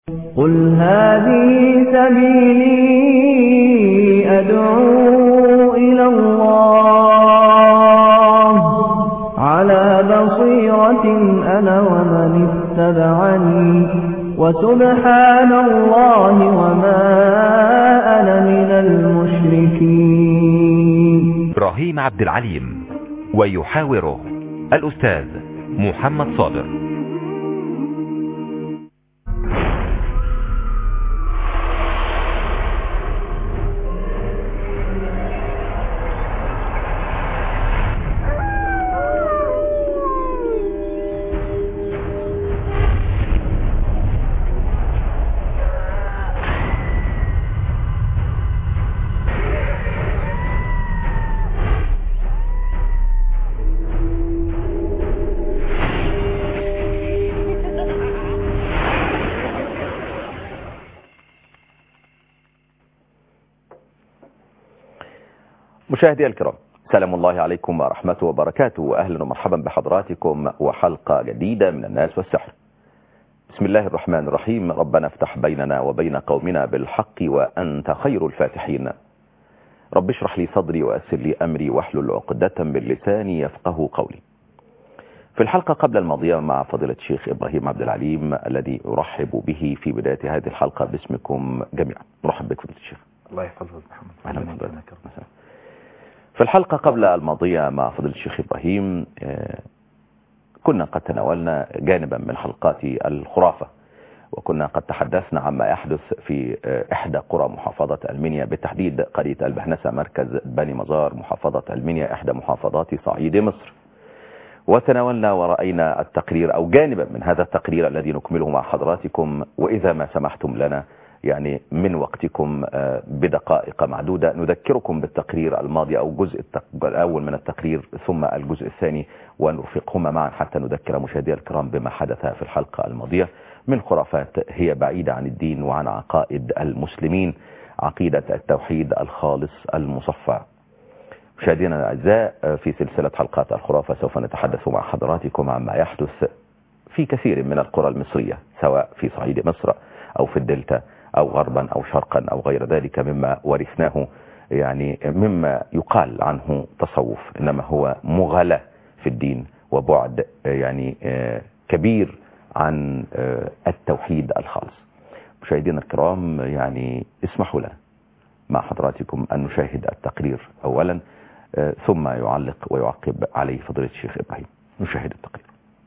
قل هذه سبيلي أدعو إلى الله على بصيرة أنا ومن اتبعني وسبحان الله وما أنا من المشركين إبراهيم عبد العليم ويحاوره الأستاذ محمد صابر مشاهدي الكرام سلام الله عليكم ورحمته وبركاته أهلا ومرحبا بحضراتكم وحلقة جديدة من الناس والسحر بسم الله الرحمن الرحيم ربنا افتح بيننا وبين قومنا بالحق وأنت خير الفاتحين رب اشرح لي صدري وأسر لي أمري واحلل عقدة من لساني يفقه قولي في الحلقة قبل الماضية مع فضيلة الشيخ إبراهيم عبد العليم الذي أرحب به في بداية هذه الحلقة باسمكم جميعا مرحب بك فضيلة الشيخ الله يحفظك محمد أهلا بحضرتك في الحلقة قبل الماضية مع فضيلة الشيخ إبراهيم كنا قد تناولنا جانبا من حلقات الخرافة وكنا قد تحدثنا عما يحدث في إحدى قرى محافظة المنيا بالتحديد قرية البهنسة مركز بني مزار محافظة المنيا إحدى محافظات صعيد مصر وتناولنا ورأينا التقرير أو جانبا من هذا التقرير الذي نكمله مع حضراتكم وإذا ما سمحتم لنا يعني من وقتكم بدقائق معدودة نذكركم بالتقرير الماضي أو جزء الأول من التقرير ثم الجزء الثاني ونرفقهما معا حتى نذكر مشاهدي الكرام بما حدث في الحلقة الماضية من خرافات هي بعيدة عن الدين وعن عقائد المسلمين عقيدة التوحيد الخالص المصفى مشاهدينا الأعزاء في سلسلة حلقات الخرافة سوف نتحدث مع حضراتكم عما يحدث في كثير من القرى المصرية سواء في صعيد مصر أو في الدلتا أو غربا أو شرقا أو غير ذلك مما ورثناه يعني مما يقال عنه تصوف إنما هو مغالاة في الدين وبعد يعني كبير عن التوحيد الخالص مشاهدينا الكرام يعني اسمحوا لنا مع حضراتكم أن نشاهد التقرير أولا ثم يعلق ويعقب عليه فضيلة الشيخ إبراهيم نشاهد التقرير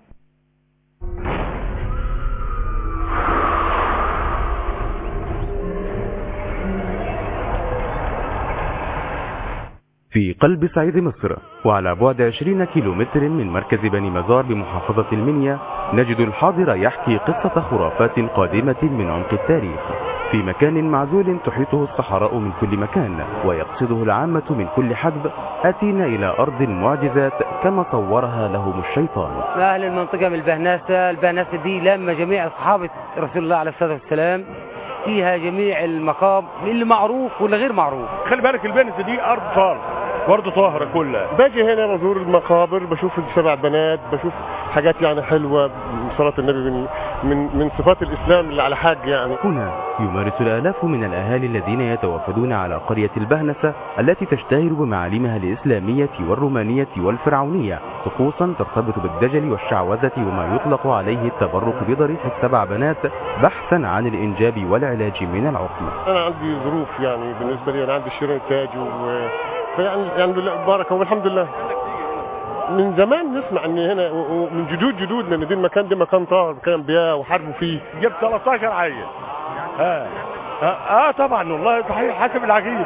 في قلب صعيد مصر وعلى بعد 20 كيلومتر من مركز بني مزار بمحافظة المنيا نجد الحاضر يحكي قصة خرافات قادمة من عمق التاريخ في مكان معزول تحيطه الصحراء من كل مكان ويقصده العامة من كل حدب أتينا إلى أرض المعجزات كما صورها لهم الشيطان أهل المنطقة من البهناسة البهناسة دي لما جميع أصحاب رسول الله عليه الصلاة والسلام فيها جميع المقام اللي معروف واللي غير معروف خلي بالك البهنسة دي أرض صالح برضه طاهرة كلها باجي هنا بزور المقابر بشوف السبع بنات بشوف حاجات يعني حلوة صلاة النبي من من من صفات الإسلام اللي على حاج يعني هنا يمارس الآلاف من الأهالي الذين يتوافدون على قرية البهنسة التي تشتهر بمعالمها الإسلامية والرومانية والفرعونية طقوسا ترتبط بالدجل والشعوذة وما يطلق عليه التبرك بضريح السبع بنات بحثا عن الإنجاب والعلاج من العقم أنا عندي ظروف يعني بالنسبة لي أنا عندي شراء تاج و فيعني يعني بالبركة والحمد لله من زمان نسمع ان هنا ومن جدود جدودنا ان دي المكان ده مكان طاهر مكان انبياء وحاربوا فيه جبت 13 عيل اه اه, آه طبعا والله صحيح حسب العقيده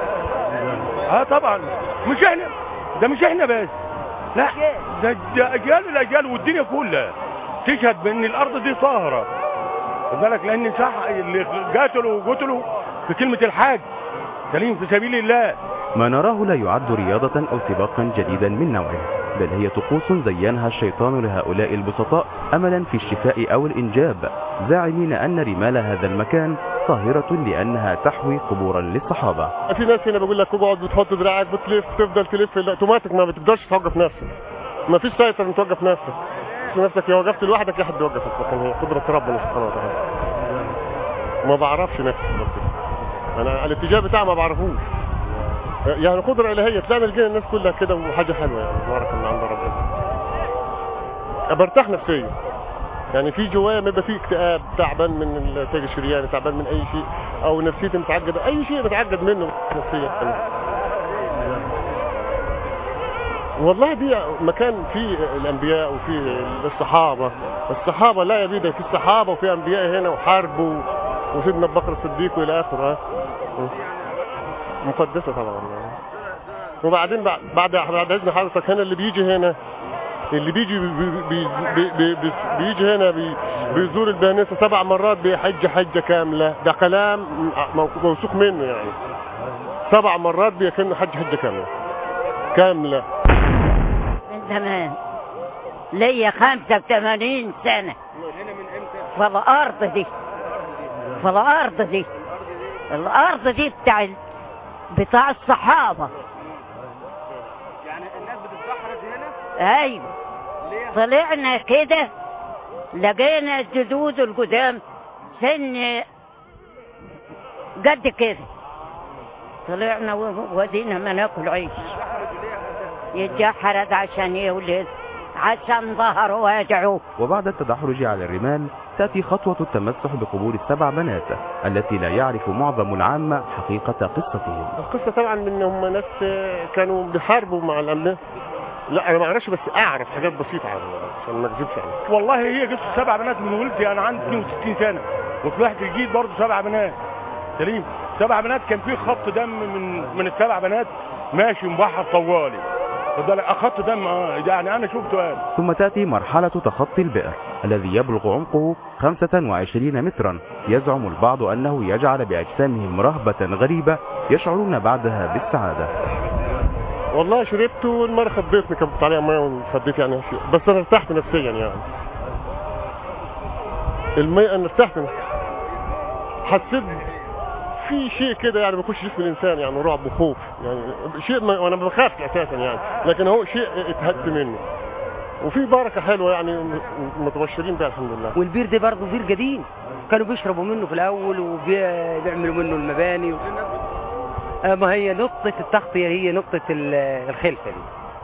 اه طبعا مش احنا ده مش احنا بس لا ده, ده اجيال الاجيال والدنيا كلها تشهد بان الارض دي طاهره خد بالك لان صح اللي قتلوا وقتلوا في كلمه الحاج سليم في سبيل الله ما نراه لا يعد رياضة أو سباقا جديدا من نوعه بل هي طقوس زينها الشيطان لهؤلاء البسطاء أملا في الشفاء أو الإنجاب زاعمين أن رمال هذا المكان طاهرة لأنها تحوي قبورا للصحابة في ناس هنا بقول لك اقعد بتحط دراعك بتلف تفضل تلف اوتوماتيك ما بتقدرش توقف نفسك ما فيش سيطر ان توقف نفسك نفسك يا وقفت لوحدك يا حد يوقفك لكن هي قدرة ربنا سبحانه وتعالى ما بعرفش نفسي برضه. انا الاتجاه بتاعي ما بعرفوش يعني قدرة إلهية تعمل كده الناس كلها كده وحاجة حلوة يعني بارك من عند ربنا برتاح نفسيا يعني في جوايا بيبقى في اكتئاب تعبان من التاج الشرياني تعبان من اي شيء او نفسيتي متعقده اي شيء بتعقد منه نفسيا والله دي مكان فيه الانبياء وفيه الصحابه الصحابه لا يبيد في الصحابه وفي انبياء هنا وحاربوا وسيدنا ابو بكر الصديق والى اخره مقدسه طبعا وبعدين بعد بعد بعد اذن حضرتك هنا اللي بيجي هنا اللي بيجي بي بي بي بي بي بيجي هنا بي بيزور البانسه سبع مرات بيحج حجه كامله ده كلام موثوق منه يعني سبع مرات بيكن حج حجه كامله كامله من زمان ليا 85 سنة في الأرض دي في الأرض دي الأرض دي بتاع ال- بتاع الصحابة يعني الناس بتتبحرج هنا أيوة طلعنا كده لقينا الجدود القدام سن قد كده طلعنا و- ودينا ما ناكل عيش يتجحرد عشان يولد عشان ظهره واجعه وبعد التدحرج على الرمال تأتي خطوة التمسح بقبور السبع بنات التي لا يعرف معظم العامة حقيقة قصتهم القصه طبعا ان هم ناس كانوا بيحاربوا مع الامن لا انا ما اعرفش بس اعرف حاجات بسيطه عنه عشان ما اكذبش عليك والله هي قصه سبع بنات من ولدي انا عندي 62 سنه وطلعت الجيل برضه سبع بنات سليم سبع بنات كان في خط دم من من السبع بنات ماشي مبحر طوالي خد بالك آه، خط دم اه يعني انا شفته انا ثم تأتي مرحلة تخطي البئر الذي يبلغ عمقه 25 مترا يزعم البعض أنه يجعل بأجسامهم رهبة غريبة يشعرون بعدها بالسعادة والله شربت والمره خضيتني كبت عليها ميه وخضيت يعني شيء. بس انا ارتحت نفسيا يعني المية انا ارتحت حسيت في شيء كده يعني بيخش جسم الانسان يعني رعب وخوف يعني شيء ما وانا ما بخافش اساسا يعني لكن هو شيء اتهدت منه وفي بركه حلوه يعني م- متبشرين بها الحمد لله والبير ده برضه بير قديم كانوا بيشربوا منه في الاول وبيعملوا منه المباني و... آه، ما هي نقطة التغطية هي نقطة ال- الخلفة دي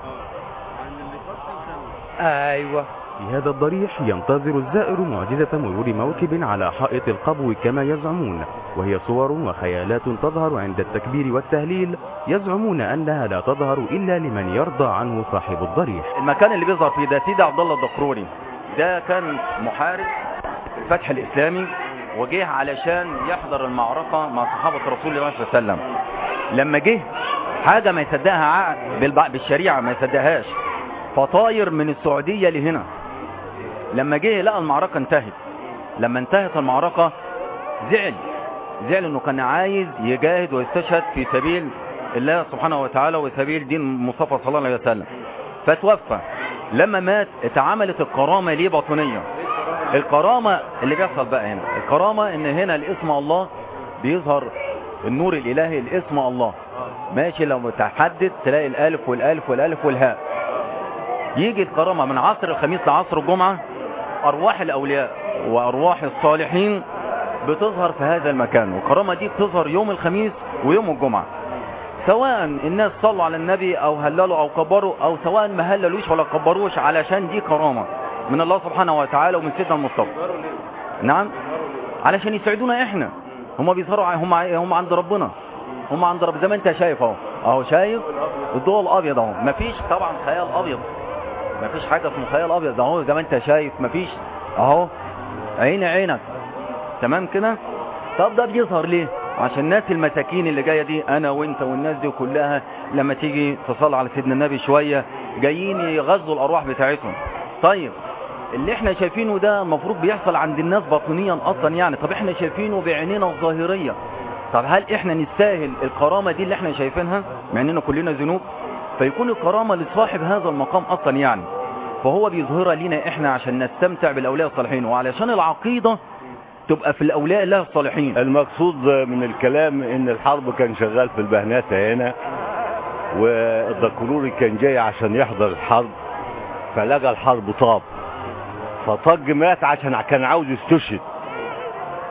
ايوه في هذا الضريح ينتظر الزائر معجزة مرور موكب على حائط القبو كما يزعمون وهي صور وخيالات تظهر عند التكبير والتهليل يزعمون أنها لا تظهر إلا لمن يرضى عنه صاحب الضريح المكان اللي بيظهر فيه ده سيدي عبد الله الدكروري ده كان محارب في الفتح الاسلامي وجه علشان يحضر المعركه مع صحابه رسول الله صلى الله عليه وسلم لما جه حاجه ما يصدقها عقل بالب- بالشريعه ما يصدقهاش فطاير من السعوديه لهنا لما جه لقى المعركه انتهت لما انتهت المعركه زعل زعل انه كان عايز يجاهد ويستشهد في سبيل الله سبحانه وتعالى وسبيل دين المصطفى صلى الله عليه وسلم فتوفى لما مات اتعملت الكرامة ليه باطنية الكرامة اللي بيحصل بقى هنا الكرامة ان هنا الاسم الله بيظهر النور الالهي الاسم الله ماشي لو متحدد تلاقي الالف والالف والالف والهاء يجي الكرامة من عصر الخميس لعصر الجمعة ارواح الاولياء وارواح الصالحين بتظهر في هذا المكان والكرامة دي بتظهر يوم الخميس ويوم الجمعة سواء الناس صلوا على النبي او هللوا او كبروا او سواء ما هللوش ولا كبروش علشان دي كرامة من الله سبحانه وتعالى ومن سيدنا المصطفى نعم علشان يسعدونا احنا هم بيظهروا ع- هم ع- هم عند ربنا هم عند رب زي ما انت شايف اهو اهو شايف الضوء الابيض اهو مفيش طبعا خيال ابيض مفيش حاجه اسمه خيال ابيض اهو زي ما انت شايف مفيش اهو عين عينك تمام كده طب ده بيظهر ليه عشان الناس المساكين اللي جايه دي انا وانت والناس دي كلها لما تيجي تصلي على سيدنا النبي شويه جايين يغذوا الارواح بتاعتهم طيب اللي احنا شايفينه ده المفروض بيحصل عند الناس باطنيا اصلا يعني طب احنا شايفينه بعينينا الظاهريه طب هل احنا نستاهل الكرامه دي اللي احنا شايفينها مع اننا كلنا ذنوب فيكون الكرامه لصاحب هذا المقام اصلا يعني فهو بيظهرها لينا احنا عشان نستمتع بالاولياء الصالحين وعلشان العقيده تبقى في الاولياء الله الصالحين المقصود من الكلام ان الحرب كان شغال في البهناتة هنا والدكروري كان جاي عشان يحضر الحرب فلقى الحرب طاب فطج مات عشان كان عاوز يستشهد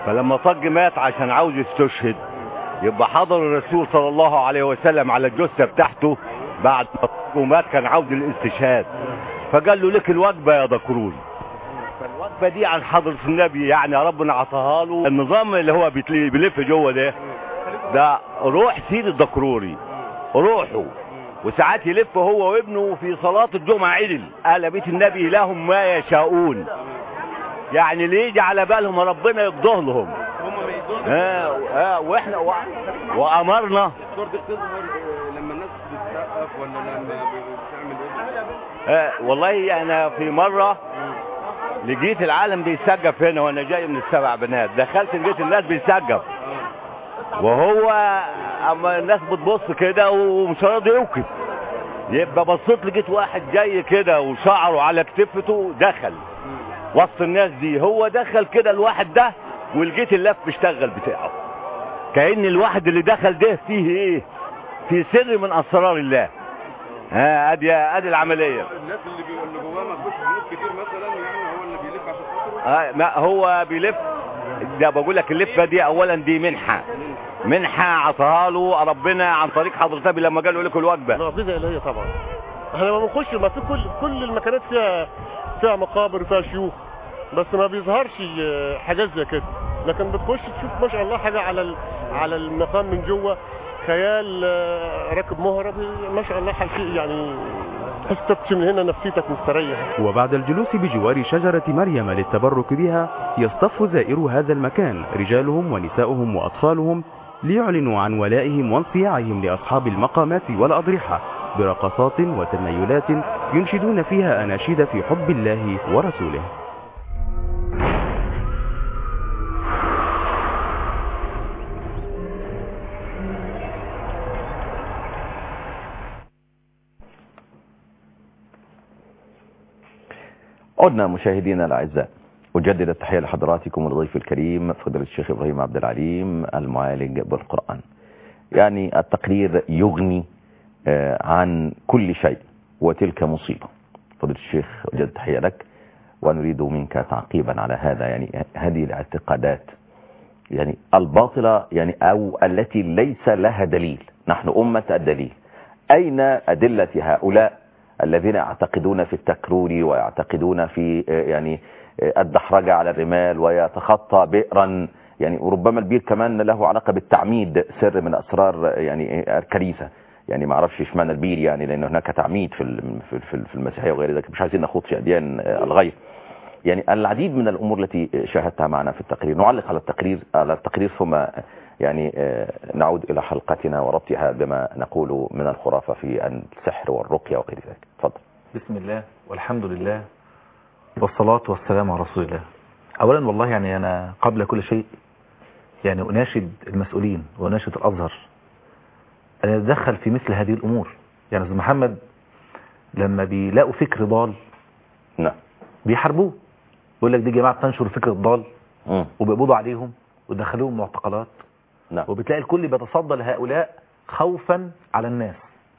فلما طج مات عشان عاوز يستشهد يبقى حضر الرسول صلى الله عليه وسلم على الجثة بتاعته بعد ما طج ومات كان عاوز الاستشهاد فقال له لك الوجبة يا دكروري فالوجبة دي عن حضرة النبي يعني ربنا عطاها له النظام اللي هو بيتلي- بيلف جوه ده ده روح سيد الدكروري روحه وساعات يلف هو وابنه في صلاة الجمعة عدل أهل بيت النبي لهم ما يشاءون يعني اللي يجي على بالهم ربنا يقضه لهم اه اه واحنا و... وامرنا الدور دي بتظهر لما الناس بتسقف ولا لما بتعمل ايه؟ آه والله انا في مرة لقيت العالم بيسقف هنا وانا جاي من السبع بنات دخلت لقيت الناس بيسقف وهو اما الناس بتبص كده ومش راضي يوقف يبقى بصيت لقيت واحد جاي كده وشعره على كتفته دخل وسط الناس دي هو دخل كده الواحد ده ولقيت اللف بيشتغل بتاعه كأن الواحد اللي دخل ده فيه ايه في سر من اسرار الله ها ادي ادي العمليه الناس اللي بي- اللي جواه ما فيهوش فلوس كتير مثلا يعني هو اللي بيلف عشان خاطره آه ما هو بيلف ده بقول لك اللفه دي اولا دي منحه منحه عطاها له ربنا عن طريق حضرة النبي لما قال له لكم الوجبه معجزه الهيه طبعا احنا لما بنخش ما في كل كل المكانات فيها فيها مقابر وفيها شيوخ بس ما بيظهرش آه، حاجات زي كده لكن بتخش تشوف ما شاء الله حاجه على ال- على المقام من جوه خيال آه، راكب مهرب ما شاء الله حاجة شيء يعني تحس تبكي من هنا نفسيتك مستريح وبعد الجلوس بجوار شجرة مريم للتبرك بها يصطف زائرو هذا المكان رجالهم ونساؤهم وأطفالهم ليعلنوا عن ولائهم وانصياعهم لأصحاب المقامات والأضرحة برقصات وتميلات ينشدون فيها أناشيد في حب الله ورسوله عدنا مشاهدينا الاعزاء اجدد التحيه لحضراتكم ولضيف الكريم فضيله الشيخ ابراهيم عبد العليم المعالج بالقران. يعني التقرير يغني آه، عن كل شيء وتلك مصيبه. فضيله الشيخ اجدد التحيه لك ونريد منك تعقيبا على هذا يعني هذه الاعتقادات يعني الباطله يعني او التي ليس لها دليل، نحن امه الدليل. اين ادله هؤلاء الذين يعتقدون في التكرور ويعتقدون في آه، يعني آه، الدحرجة على الرمال ويتخطى بئرا يعني وربما البير كمان له علاقة بالتعميد سر من أسرار آه، يعني آه، الكنيسة يعني ما اعرفش اشمعنى البير يعني لأن هناك تعميد في ال- في في- في المسيحية وغير ذلك مش عايزين نخوض في أديان آه، الغير يعني العديد من الأمور التي شاهدتها معنا في التقرير نعلق على التقرير على التقرير ثم يعني آه، نعود إلى حلقتنا وربطها بما نقول من الخرافة في السحر والرقية وغير ذلك تفضل بسم الله والحمد لله والصلاة والسلام على رسول الله أولا والله يعني أنا قبل كل شيء يعني أناشد المسؤولين وأناشد الأزهر أن يتدخل في مثل هذه الأمور يعني أستاذ محمد لما بيلاقوا فكر ضال نعم بيحاربوه يقول لك دي جماعة تنشر فكر الضال مم. وبيقبضوا عليهم ويدخلوهم معتقلات نعم وبتلاقي الكل بيتصدى لهؤلاء خوفا على الناس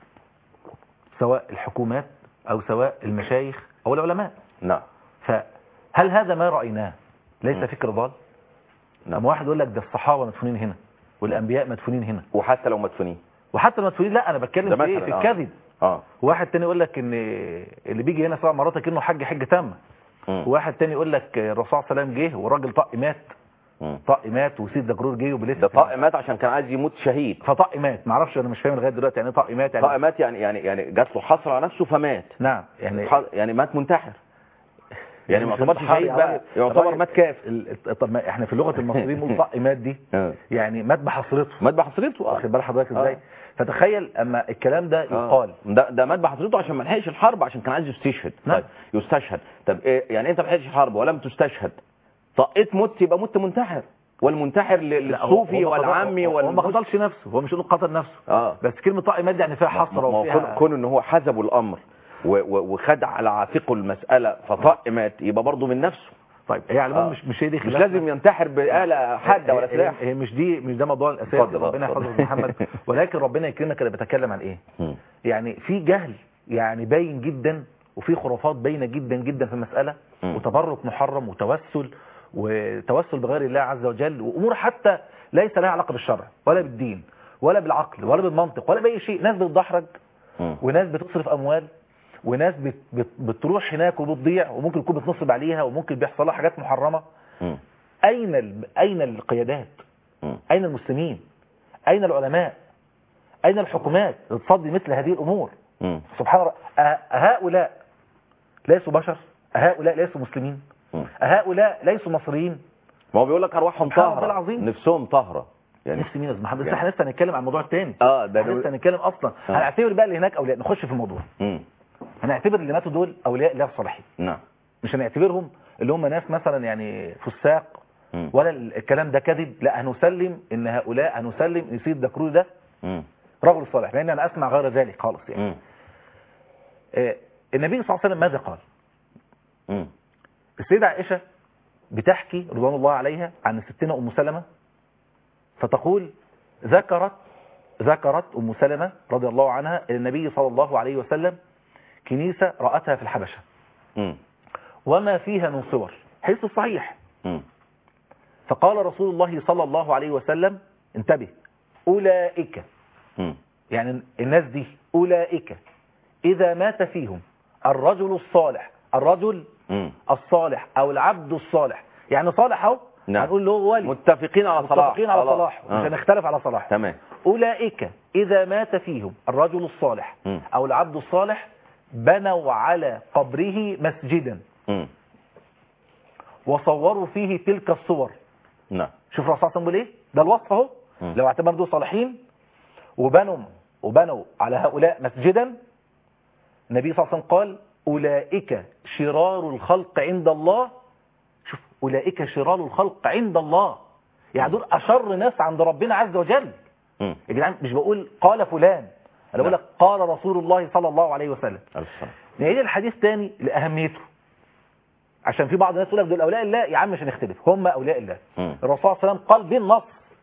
سواء الحكومات أو سواء المشايخ أو العلماء نعم فهل هذا ما رأيناه ليس مم. فكر ضال نعم. أما واحد يقول لك ده الصحابة مدفونين هنا والأنبياء مدفونين هنا وحتى لو مدفونين وحتى المدفونين لا أنا ده بتكلم في إيه مثلاً، في آه. الكذب اه واحد تاني يقول لك ان اللي بيجي هنا سبع مرات كأنه حج حج تامة مم. وواحد تاني يقول لك الرسول صلى الله عليه وسلم جه والراجل طق مات مم. طق مات وسيد دجرور جه وبلسه ده طائم مات عشان كان عايز يموت شهيد فطق مات معرفش انا مش فاهم لغايه دلوقتي يعني ايه طق مات يعني طائم مات يعني يعني يعني جات له حصر على نفسه فمات نعم يعني ح- يعني مات منتحر يعني ما مش يعتبرش انتحار شهيد يا بقى راجل. يعتبر الراجل- مات كافر ال- طب ما احنا في لغه المصريين بنقول طق مات دي آه. يعني مات بحصرته مات بحصرته اه واخد بال حضرتك آه. ازاي فتخيل اما الكلام ده آه. يقال ده ده مات بحصرته عشان ما لحقش الحرب عشان كان عايز يستشهد نعم. طيب يستشهد طب إيه يعني انت ما لحقتش الحرب ولم تستشهد طقيت مت يبقى مت منتحر والمنتحر ل- لا، هو- للصوفي هو ما قتل- والعامي هو- هو ما والمس- قتلش نفسه هو مش يقول قتل نفسه اه بس كلمه طق مات دي يعني فيها ما حسره ما هو كون- وفيها كون ان هو حسبوا الامر و- و- وخد على عاتقه المساله فطق مات يبقى برضه من نفسه طيب هي على العموم آه. مش مش هي دي مش خلافنا. لازم ينتحر بآلة حادة ولا هي- سلاح هي, هي مش دي مش ده موضوع الاساسي اتفضل، آه، ربنا اتفضل. يحفظك يا محمد ولكن ربنا يكرمك انا بتكلم عن ايه مم. يعني في جهل يعني باين جدا وفي خرافات باينه جدا جدا في المساله مم. وتبرك محرم وتوسل وتوسل بغير الله عز وجل وامور حتى ليس لها علاقه بالشرع ولا بالدين ولا بالعقل ولا بالمنطق ولا باي شيء ناس بتدحرج مم. وناس بتصرف اموال وناس بت بت بتروح هناك وبتضيع وممكن تكون بتنصب عليها وممكن بيحصل لها حاجات محرمه مم. اين ال... اين القيادات مم. اين المسلمين اين العلماء اين الحكومات تصدي مثل هذه الامور مم. سبحان الله أه- هؤلاء ليسوا بشر هؤلاء ليسوا مسلمين مم. هؤلاء ليسوا مصريين ما هو بيقول لك ارواحهم سبحان الله طاهره العظيم. نفسهم طاهره يعني نفس مين يا أستاذ محمد بس يعني- احنا لسه هنتكلم عن الموضوع الثاني اه ده احنا لسه هنتكلم اصلا آه. هنعتبر بقى اللي هناك اولياء نخش في الموضوع مم. هنعتبر اللي ماتوا دول اولياء الله الصالحين نعم مش هنعتبرهم اللي هم ناس مثلا يعني فساق مم. ولا الكلام ده كذب لا هنسلم ان هؤلاء هنسلم ان سيد دكرور ده مم. رجل صالح لان انا اسمع غير ذلك خالص يعني مم. آه، النبي صلى الله عليه وسلم ماذا قال مم. السيدة عائشة بتحكي رضوان الله عليها عن ستنا أم سلمة فتقول ذكرت ذكرت أم سلمة رضي الله عنها إلى النبي صلى الله عليه وسلم كنيسة رأتها في الحبشة مم. وما فيها من صور حيث الصحيح مم. فقال رسول الله صلى الله عليه وسلم انتبه أولئك مم. يعني الناس دي أولئك إذا مات فيهم الرجل الصالح الرجل مم. الصالح أو العبد الصالح يعني صالح أهو نعم. هنقول له ولي متفقين على صلاح متفقين على خلاص. صلاح آه. مش هنختلف على صلاح تمام أولئك إذا مات فيهم الرجل الصالح مم. أو العبد الصالح بنوا على قبره مسجدا مم. وصوروا فيه تلك الصور نعم شوف الرسول صلى الله عليه وسلم بيقول ايه ده الوصف اهو مم. لو اعتبر دول صالحين وبنوا وبنوا على هؤلاء مسجدا النبي صلى الله عليه وسلم قال اولئك شرار الخلق عند الله شوف اولئك شرار الخلق عند الله يعني دول اشر ناس عند ربنا عز وجل مم. يا جدعان مش بقول قال فلان انا بقول نعم. لك قال رسول الله صلى الله عليه وسلم ألف سلام. نعيد الحديث تاني لاهميته عشان في بعض الناس يقول لك دول اولياء الله يا عم مش هنختلف هم اولياء الله مم. الرسول صلى الله عليه وسلم قال بالنص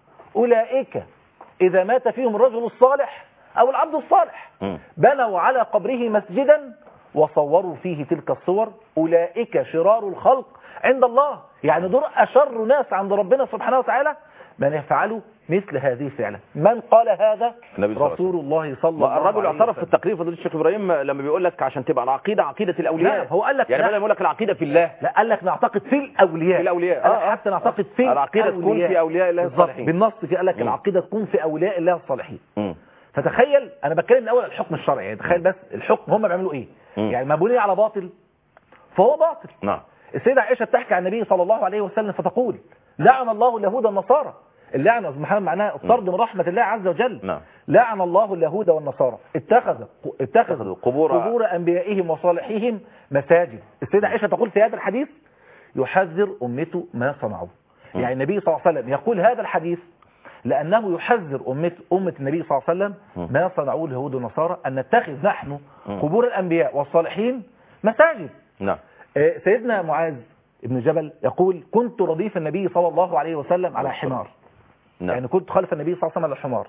أولئك إذا مات فيهم الرجل الصالح أو العبد الصالح مم. بنوا على قبره مسجدا وصوروا فيه تلك الصور أولئك شرار الخلق عند الله يعني دول أشر ناس عند ربنا سبحانه وتعالى من يفعلوا مثل هذه الفعلة من قال هذا النبي صلى الله عليه رسول الله صلى الله عليه والرجل وسلم اعترف في التقرير فضيله الشيخ ابراهيم لما بيقول لك عشان تبقى العقيده عقيده الاولياء لا هو قال لك يعني لا. بدل ما يقول لك العقيده في الله لا قال لك نعتقد في الأولياء في الأولياء. قال لك آه، آه. حتى نعتقد في العقيدة تكون في أولياء الله بالظبط. الصالحين. بالنص كده قال لك مم. العقيدة تكون في أولياء الله الصالحين مم. فتخيل انا بتكلم من اول الحكم الشرعي يعني تخيل بس الحكم هم بيعملوا ايه مم. يعني ما بني على باطل فهو باطل نعم السيدة عائشة بتحكي عن النبي صلى الله عليه وسلم فتقول لعن الله اليهود والنصارى اللعنة يا أستاذ محمد معناها الطرد من رحمة الله عز وجل نعم لعن الله اليهود والنصارى اتخذ اتخذوا قبور قبور انبيائهم وصالحيهم مساجد السيدة عائشة تقول في هذا الحديث يحذر امته ما صنعوا م. يعني النبي صلى الله عليه وسلم يقول هذا الحديث لأنه يحذر أمة, أمة النبي صلى الله عليه وسلم م. ما صنعوه اليهود والنصارى أن نتخذ نحن م. قبور الأنبياء والصالحين مساجد نعم آه، سيدنا معاذ بن جبل يقول كنت رديف النبي صلى الله عليه وسلم على حمار نعم يعني كنت خلف النبي صلى الله عليه وسلم على الحمار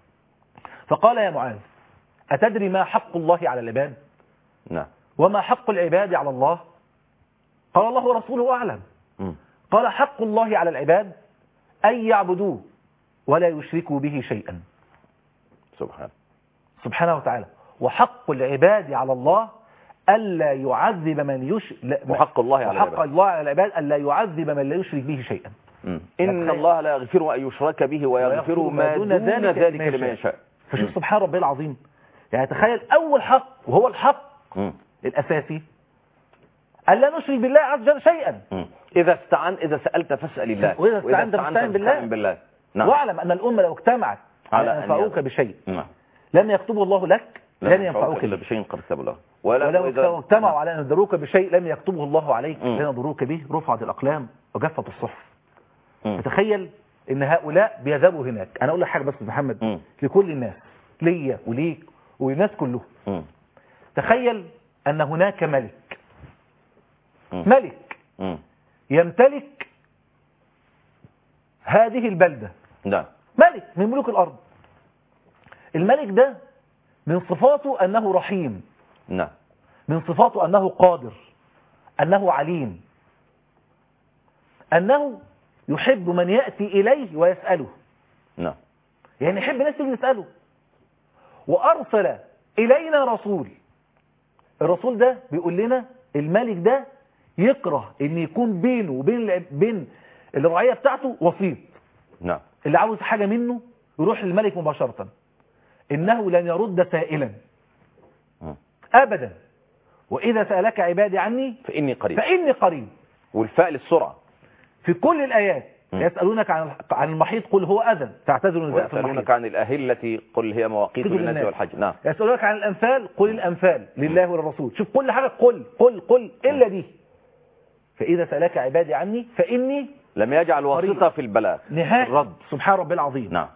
فقال يا معاذ أتدري ما حق الله على العباد نعم وما حق العباد على الله قال الله ورسوله أعلم مم. قال حق الله على العباد أن يعبدوه ولا يشركوا به شيئا سبحان سبحانه وتعالى وحق العباد على الله ألا يعذب من يش... لا- وحق الله على وحق العباد. الله على العباد ألا يعذب من لا يشرك به شيئا مم. إن نتخيل. الله لا يغفر أن يشرك به ويغفر ما دون ذلك لمن يشاء فشوف سبحان ربي العظيم يعني تخيل أول حق وهو الحق مم. الأساسي ألا نشرك بالله عز وجل شيئا مم. إذا استعن إذا سألت فاسأل الله وإذا استعنت فاستعن بالله. فاستعن بالله نعم واعلم أن الأمة لو اجتمعت على على أن أن ينفعوك يغفر. بشيء نعم لم يكتبه الله لك لن ينفعوك إلا به بشيء قد كتب له ولو إذا- اجتمعوا على أن يضروك بشيء لم يكتبه الله عليك مم. لن يضروك به رفعت الأقلام وجفت الصحف مم. تخيل ان هؤلاء بيذهبوا هناك انا اقول لك حاجه بس يا محمد مم. لكل الناس ليا وليك والناس كلهم مم. تخيل ان هناك ملك مم. ملك مم. يمتلك هذه البلده نعم ملك من ملوك الارض الملك ده من صفاته انه رحيم نعم من صفاته انه قادر انه عليم أنه يحب من يأتي إليه ويسأله نعم يعني يحب الناس تيجي تسأله وأرسل إلينا رسول الرسول ده بيقول لنا الملك ده يكره ان يكون بينه وبين بين الرعية بتاعته وسيط نعم اللي عاوز حاجة منه يروح للملك مباشرة إنه لن يرد سائلا مم. أبدا وإذا سألك عبادي عني فإني قريب فإني قريب والفاء للسرعة في كل الآيات مم. يسألونك عن عن المحيط قل هو أذى فاعتذروا النساء في المحيط ويسألونك عن الأهلة قل هي مواقيت قل للناس للناس. والحج نعم يسألونك عن الأنفال قل الأنفال لله وللرسول شوف كل حاجة قل قل قل إلا دي فإذا سألك عبادي عني فإني لم يجعل قريب. واسطة في البلاغ نهاية الرد سبحان ربي العظيم نعم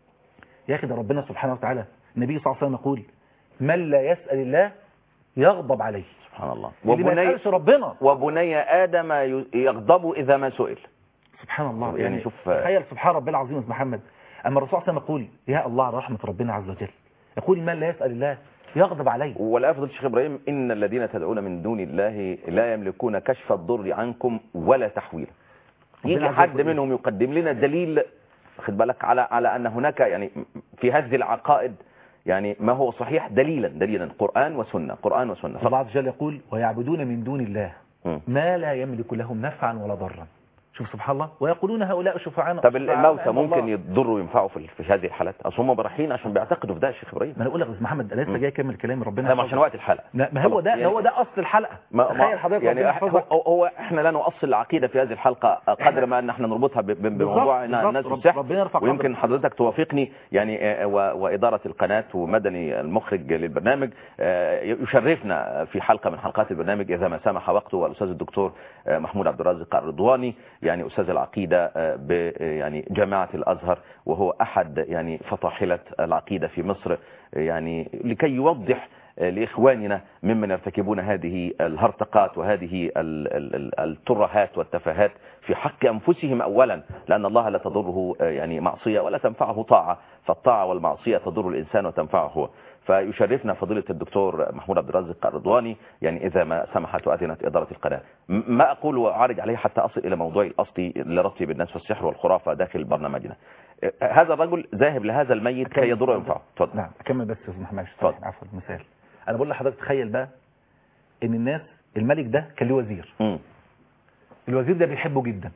يا أخي ده ربنا سبحانه وتعالى النبي صلى الله عليه وسلم يقول من لا يسأل الله يغضب عليه سبحان الله اللي ما وبني يسألش ربنا وبني آدم ي- يغضب إذا ما سئل سبحان الله يعني يعني, شوف- تخيل سبحان ربي العظيم يا أستاذ محمد أما الرسول صلى الله عليه وسلم يقول يا الله على رحمة ربنا عز وجل يقول من لا يسأل الله يغضب عليه ولا يفضل الشيخ إبراهيم إن الذين تدعون من دون الله لا يملكون كشف الضر عنكم ولا تحويله يجي ربنا عز حد وجل. منهم يقدم لنا دليل خد بالك على على أن هناك يعني في هذه العقائد يعني ما هو صحيح دليلا دليلا قرآن وسنة قرآن وسنة الله عز وجل يقول ويعبدون من دون الله مم. ما لا يملك لهم نفعا ولا ضرا شوف سبحان الله ويقولون هؤلاء شفعاء طب شفعاء الموتى عند الله. ممكن يضروا وينفعوا في في هذه الحالات اصل هم رايحين عشان بيعتقدوا في ده يا شيخ ابراهيم ما انا اقول لك يا أستاذ محمد انا لسه مم. جاي اكمل كلام ربنا لا ما يحفظك. عشان وقت الحلقه لا ما هو خلاص، ده يعني- هو ده اصل الحلقه ما تخيل ما حضرتك يعني ربنا هو, يحفظك. هو احنا لا نؤصل العقيده في هذه الحلقه قدر ما ان احنا نربطها ب- ب- بموضوع بالظبط، الناس رب- والسحر ربنا يرفع ويمكن قدرك. حضرتك توافقني يعني آه، و- واداره القناه ومدني المخرج للبرنامج آه، يشرفنا في حلقه من حلقات البرنامج اذا ما سمح وقته والاستاذ الدكتور آه، محمود عبد الرازق الرضواني يعني استاذ العقيده آه، ب آه، يعني جامعه الازهر وهو احد يعني فطاحله العقيده في مصر آه، يعني لكي يوضح لإخواننا ممن يرتكبون هذه الهرطقات وهذه ال- ال- ال- الترهات والتفاهات في حق أنفسهم أولا لأن الله لا تضره آه، يعني معصية ولا تنفعه طاعة فالطاعة والمعصية تضر الإنسان وتنفعه هو فيشرفنا فضيلة الدكتور محمود عبد الرازق الرضواني يعني إذا ما سمحت وأذنت إدارة القناة م- ما أقول وأعرج عليه حتى أصل إلى موضوعي الأصلي لربطي بالناس والسحر والخرافة داخل برنامجنا آه، هذا الرجل ذاهب لهذا الميت كي يضره وينفعه تفضل نعم اكمل بس يا استاذ محمد اتفضل. عفوا مثال انا بقول لحضرتك تخيل بقى ان الناس الملك ده كان له وزير مم. الوزير ده بيحبه جدا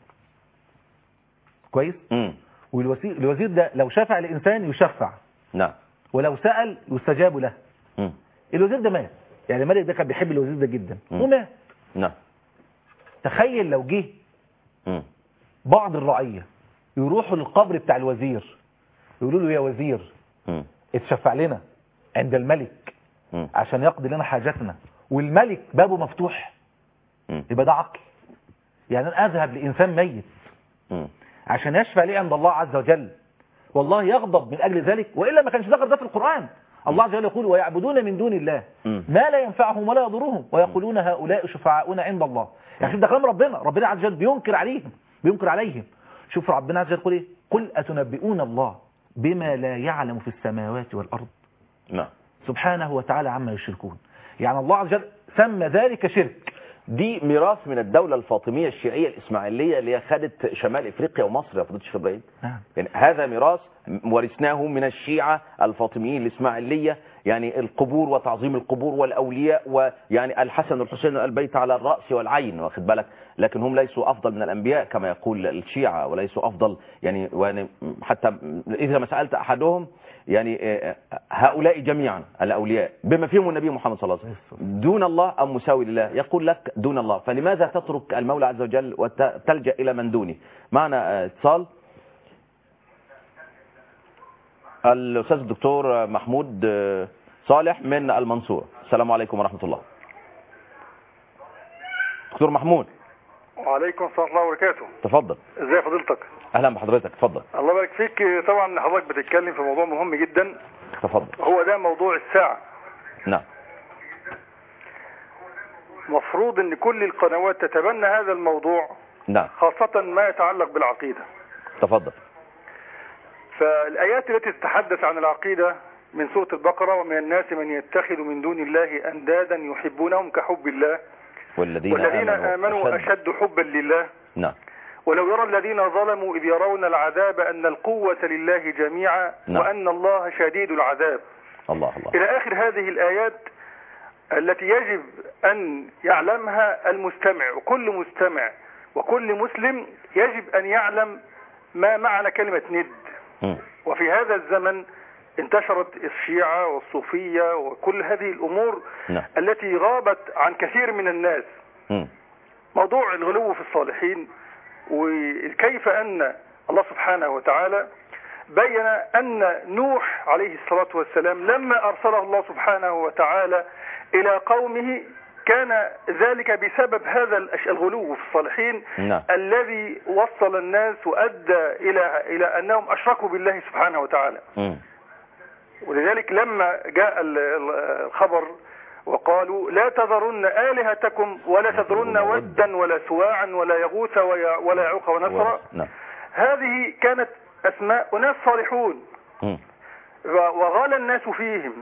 كويس مم. والوزير الوزير ده لو شفع لانسان يشفع نعم ولو سأل يستجاب له مم. الوزير ده مات يعني الملك ده كان بيحب الوزير ده جدا مم. ومات نعم تخيل لو جه مم. بعض الرعية يروحوا للقبر بتاع الوزير يقولوا له يا وزير مم. اتشفع لنا عند الملك مم. عشان يقضي لنا حاجاتنا والملك بابه مفتوح مم. يبقى ده عقل يعني انا اذهب لانسان ميت مم. عشان يشفع لي عند الله عز وجل والله يغضب من اجل ذلك والا ما كانش ذكر ده في القران الله عز وجل يقول ويعبدون من دون الله مم. ما لا ينفعهم ولا يضرهم ويقولون هؤلاء شفعاؤنا عند الله يعني شوف ده كلام ربنا ربنا عز وجل بينكر عليهم بينكر عليهم شوف ربنا عز وجل يقول ايه قل اتنبئون الله بما لا يعلم في السماوات والارض نعم سبحانه وتعالى عما يشركون يعني الله عز وجل سمى ذلك شرك دي ميراث من الدولة الفاطمية الشيعية الإسماعيلية اللي هي خدت شمال إفريقيا ومصر يا فضيلة الشيخ إبراهيم نعم يعني هذا ميراث ورثناه من الشيعة الفاطميين الإسماعيلية يعني القبور وتعظيم القبور والأولياء ويعني الحسن والحسين البيت على الرأس والعين واخد بالك لكن هم ليسوا أفضل من الأنبياء كما يقول الشيعة وليسوا أفضل يعني ويعني حتى إذا ما سألت أحدهم يعني آه، هؤلاء جميعا الأولياء بما فيهم النبي محمد صلى الله عليه وسلم دون الله أم مساوي لله يقول لك دون الله فلماذا تترك المولى عز وجل وتلجأ إلى من دونه معنا آه، اتصال الأستاذ الدكتور محمود آه، صالح من المنصورة السلام عليكم ورحمة الله دكتور محمود وعليكم السلام ورحمه الله وبركاته تفضل ازي فضيلتك أهلا بحضرتك تفضل الله يبارك فيك طبعا حضرتك بتتكلم في موضوع مهم جدا تفضل هو ده موضوع الساعه نعم مفروض ان كل القنوات تتبنى هذا الموضوع نعم خاصه ما يتعلق بالعقيده تفضل فالايات التي تتحدث عن العقيده من سوره البقره ومن الناس من يتخذ من دون الله اندادا يحبونهم كحب الله والذين, والذين امنوا اشد حبا لله نعم ولو يرى الذين ظلموا إذ يرون العذاب أن القوة لله جميعا نعم. وأن الله شديد العذاب الله الله إلى آخر هذه الآيات التي يجب أن يعلمها المستمع وكل مستمع وكل مسلم يجب أن يعلم ما معنى كلمة ند مم. وفي هذا الزمن انتشرت الشيعة والصوفية وكل هذه الأمور نعم التي غابت عن كثير من الناس مم. موضوع الغلو في الصالحين وكيف أن الله سبحانه وتعالى بين أن نوح عليه الصلاة والسلام لما أرسله الله سبحانه وتعالى إلى قومه كان ذلك بسبب هذا الأش- الغلو في الصالحين نعم الذي وصل الناس وأدى إلى إلى أنهم أشركوا بالله سبحانه وتعالى مم. ولذلك لما جاء ال- ال- الخبر وقالوا لا تذرن آلهتكم ولا تذرن ودا ولا سواعا ولا يغوث ويع- ولا يعوق ونسرا نعم هذه كانت أسماء أناس صالحون مم. و- وغال الناس فيهم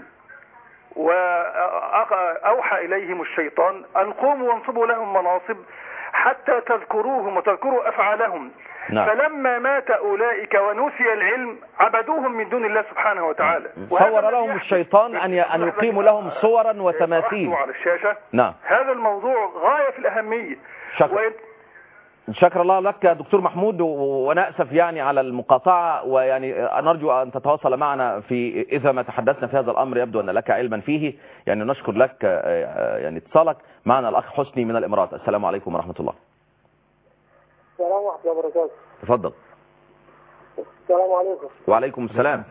وأوحى إليهم الشيطان أن قوموا وانصبوا لهم مناصب حتى تذكروهم وتذكروا أفعالهم نعم. فلما مات أولئك ونسي العلم عبدوهم من دون الله سبحانه وتعالى صور لهم الشيطان أن ي- أن يقيموا لهم صورا وتماثيل رحموا على الشاشة نعم هذا الموضوع غاية في الأهمية شكرا شكر الله لك يا دكتور محمود و- ونأسف يعني على المقاطعة ويعني نرجو أن تتواصل معنا في إذا ما تحدثنا في هذا الأمر يبدو أن لك علما فيه يعني نشكر لك آه، يعني اتصالك معنا الأخ حسني من الإمارات السلام عليكم ورحمة الله السلام ورحمة الله وبركاته تفضل السلام عليكم وعليكم السلام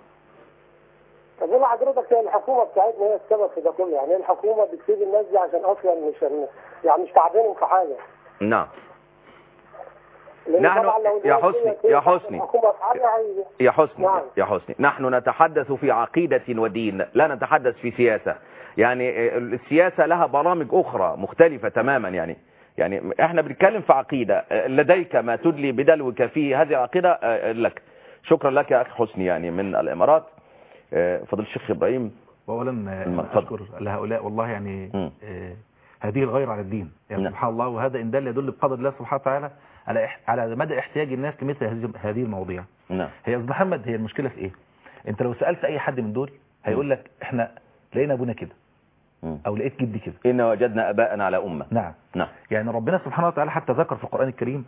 طب حضرتك هي الحكومة بتاعتنا هي السبب في ده كله يعني هي الحكومة بتسيب الناس دي عشان أصلا مش يعني مش تعبانين في حاجة نعم لأن نحن- طبعاً لو يا الناس حسني- دي يا تحت حسني. الحكومة في حاجة هي- يا حسني نعم. يا حسني نحن نتحدث في عقيدة ودين لا نتحدث في سياسة يعني السياسة لها برامج أخرى مختلفة تماما يعني يعني احنا بنتكلم في عقيدة لديك ما تدلي بدلوك في هذه العقيدة لك شكرا لك يا أخي حسني يعني من الإمارات فضل الشيخ إبراهيم واولا الم- آه، اشكر لهؤلاء والله يعني مم. آه، هذه الغير على الدين يعني نعم. سبحان الله وهذا ان دل يدل بقدر الله سبحانه وتعالى على إح- على مدى احتياج الناس لمثل هذه هذه المواضيع نعم هي يا أستاذ محمد هي المشكله في ايه انت لو سالت اي حد من دول هيقول لك احنا لقينا ابونا كده مم. او لقيت جدي كده إن وجدنا أباءنا على أمة نعم نعم يعني ربنا سبحانه وتعالى حتى ذكر في القرآن الكريم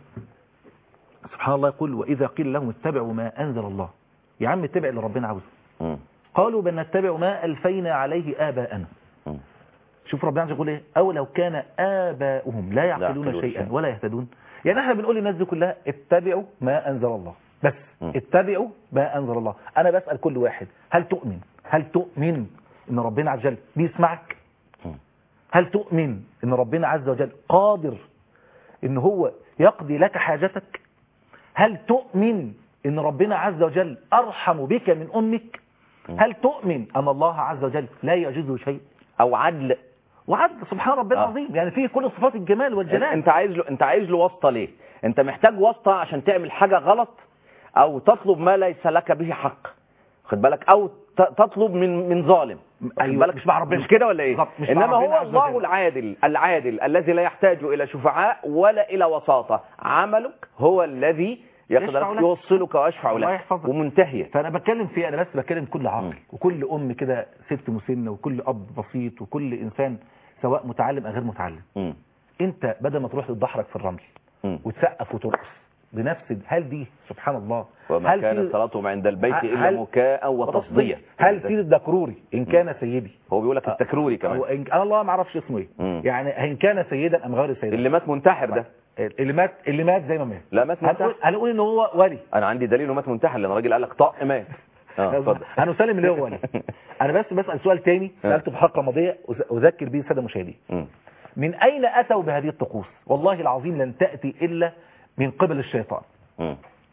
سبحان الله يقول وإذا قيل لهم اتبعوا ما أنزل الله يا عم اتبع اللي ربنا عاوزه مم. قالوا بل نتبع ما ألفينا عليه آباءنا مم. شوف ربنا عز يقول ايه أو لو كان آباؤهم لا يعقلون يعقلون شيئا شيئا. ولا يهتدون يعني احنا بنقول للناس دي كلها اتبعوا ما أنزل الله بس مم. اتبعوا ما أنزل الله أنا بسأل كل واحد هل تؤمن هل تؤمن إن ربنا عز وجل بيسمعك مم. هل تؤمن ان ربنا عز وجل قادر ان هو يقضي لك حاجتك هل تؤمن ان ربنا عز وجل ارحم بك من امك هل تؤمن ان الله عز وجل لا يعجزه شيء أو عدل وعد سبحان ربنا آه. العظيم يعني فيه كل صفات الجمال والجلال انت عايز له انت عايز له واسطه ليه انت محتاج واسطه عشان تعمل حاجه غلط او تطلب ما ليس لك به حق خد بالك او ت- تطلب من من ظالم خد أيوة، بالك مش مع ربنا. مش كده ولا ايه بالظبط، مش مع انما ربنا هو عز الله وجل. العادل العادل الذي لا يحتاج الى شفعاء ولا الى وساطه عملك هو الذي يشفع يقدر لك. يوصلك ويشفع الله لك يحفظك. ومنتهيه فانا بتكلم في انا بس بتكلم كل عقل مم. وكل ام كده ست مسنه وكل اب بسيط وكل انسان سواء متعلم او غير متعلم مم. انت بدل ما تروح تتدحرج في الرمل مم. وتسقف وترقص بنفس هل دي سبحان الله وما هل كان في صلاتهم عند البيت هل- الا هل- مكاء وتصديه هل في الدكروري ان كان سيدي هو بيقول لك التكروري كمان أو إن انا الله ما اعرفش اسمه ايه مم. يعني ان كان سيدا ام غير سيدا اللي مات منتحر ده اللي مات اللي مات زي ما مات لا مات هنقول منتحر هنقول ان هو ولي انا عندي دليل انه مات منتحر لان الراجل قال لك طق مات اه اتفضل هنسلم اللي هو ولي انا بس بسال سؤال تاني سالته في حلقه ماضيه أذ- اذكر به الساده المشاهدين مم. من اين اتوا بهذه الطقوس والله العظيم لن تاتي الا من قبل الشيطان مم.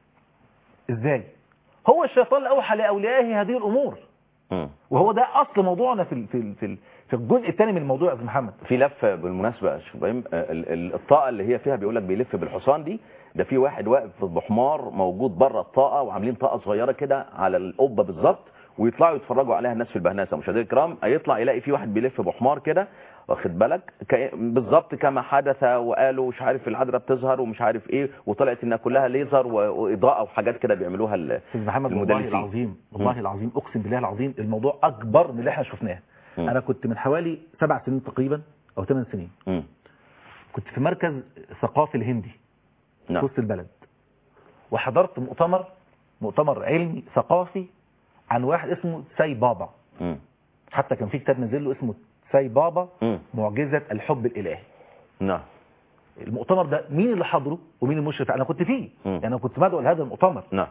ازاي هو الشيطان اللي اوحى لاوليائه هذه الامور مم. وهو ده اصل موضوعنا في ال- في ال- في ال- في الجزء الثاني من الموضوع يا استاذ محمد في لف بالمناسبه يا شيخ ابراهيم آه، ال- ال- الطاقه اللي هي فيها بيقول لك بيلف بالحصان دي ده في واحد واقف بحمار موجود بره الطاقه وعاملين طاقه صغيره كده على القبه بالظبط ويطلعوا يتفرجوا عليها الناس في البهناسه مشاهدينا الكرام هيطلع يلاقي في واحد بيلف بحمار كده واخد بالك ك- بالظبط كما حدث وقالوا مش عارف العذراء بتظهر ومش عارف ايه وطلعت انها كلها ليزر و- واضاءه وحاجات كده بيعملوها ال- استاذ محمد والله المدلسين. العظيم والله مم. العظيم اقسم بالله العظيم الموضوع اكبر من اللي احنا شفناه مم. انا كنت من حوالي سبع سنين تقريبا او ثمان سنين مم. كنت في مركز ثقافي الهندي في نعم وسط البلد وحضرت مؤتمر مؤتمر علمي ثقافي عن واحد اسمه ساي بابا مم. حتى كان في كتاب نزل له اسمه ساي بابا مم. معجزة الحب الإلهي نعم المؤتمر ده مين اللي حضره ومين المشرف انا كنت فيه مم. يعني انا كنت مدعو لهذا المؤتمر نعم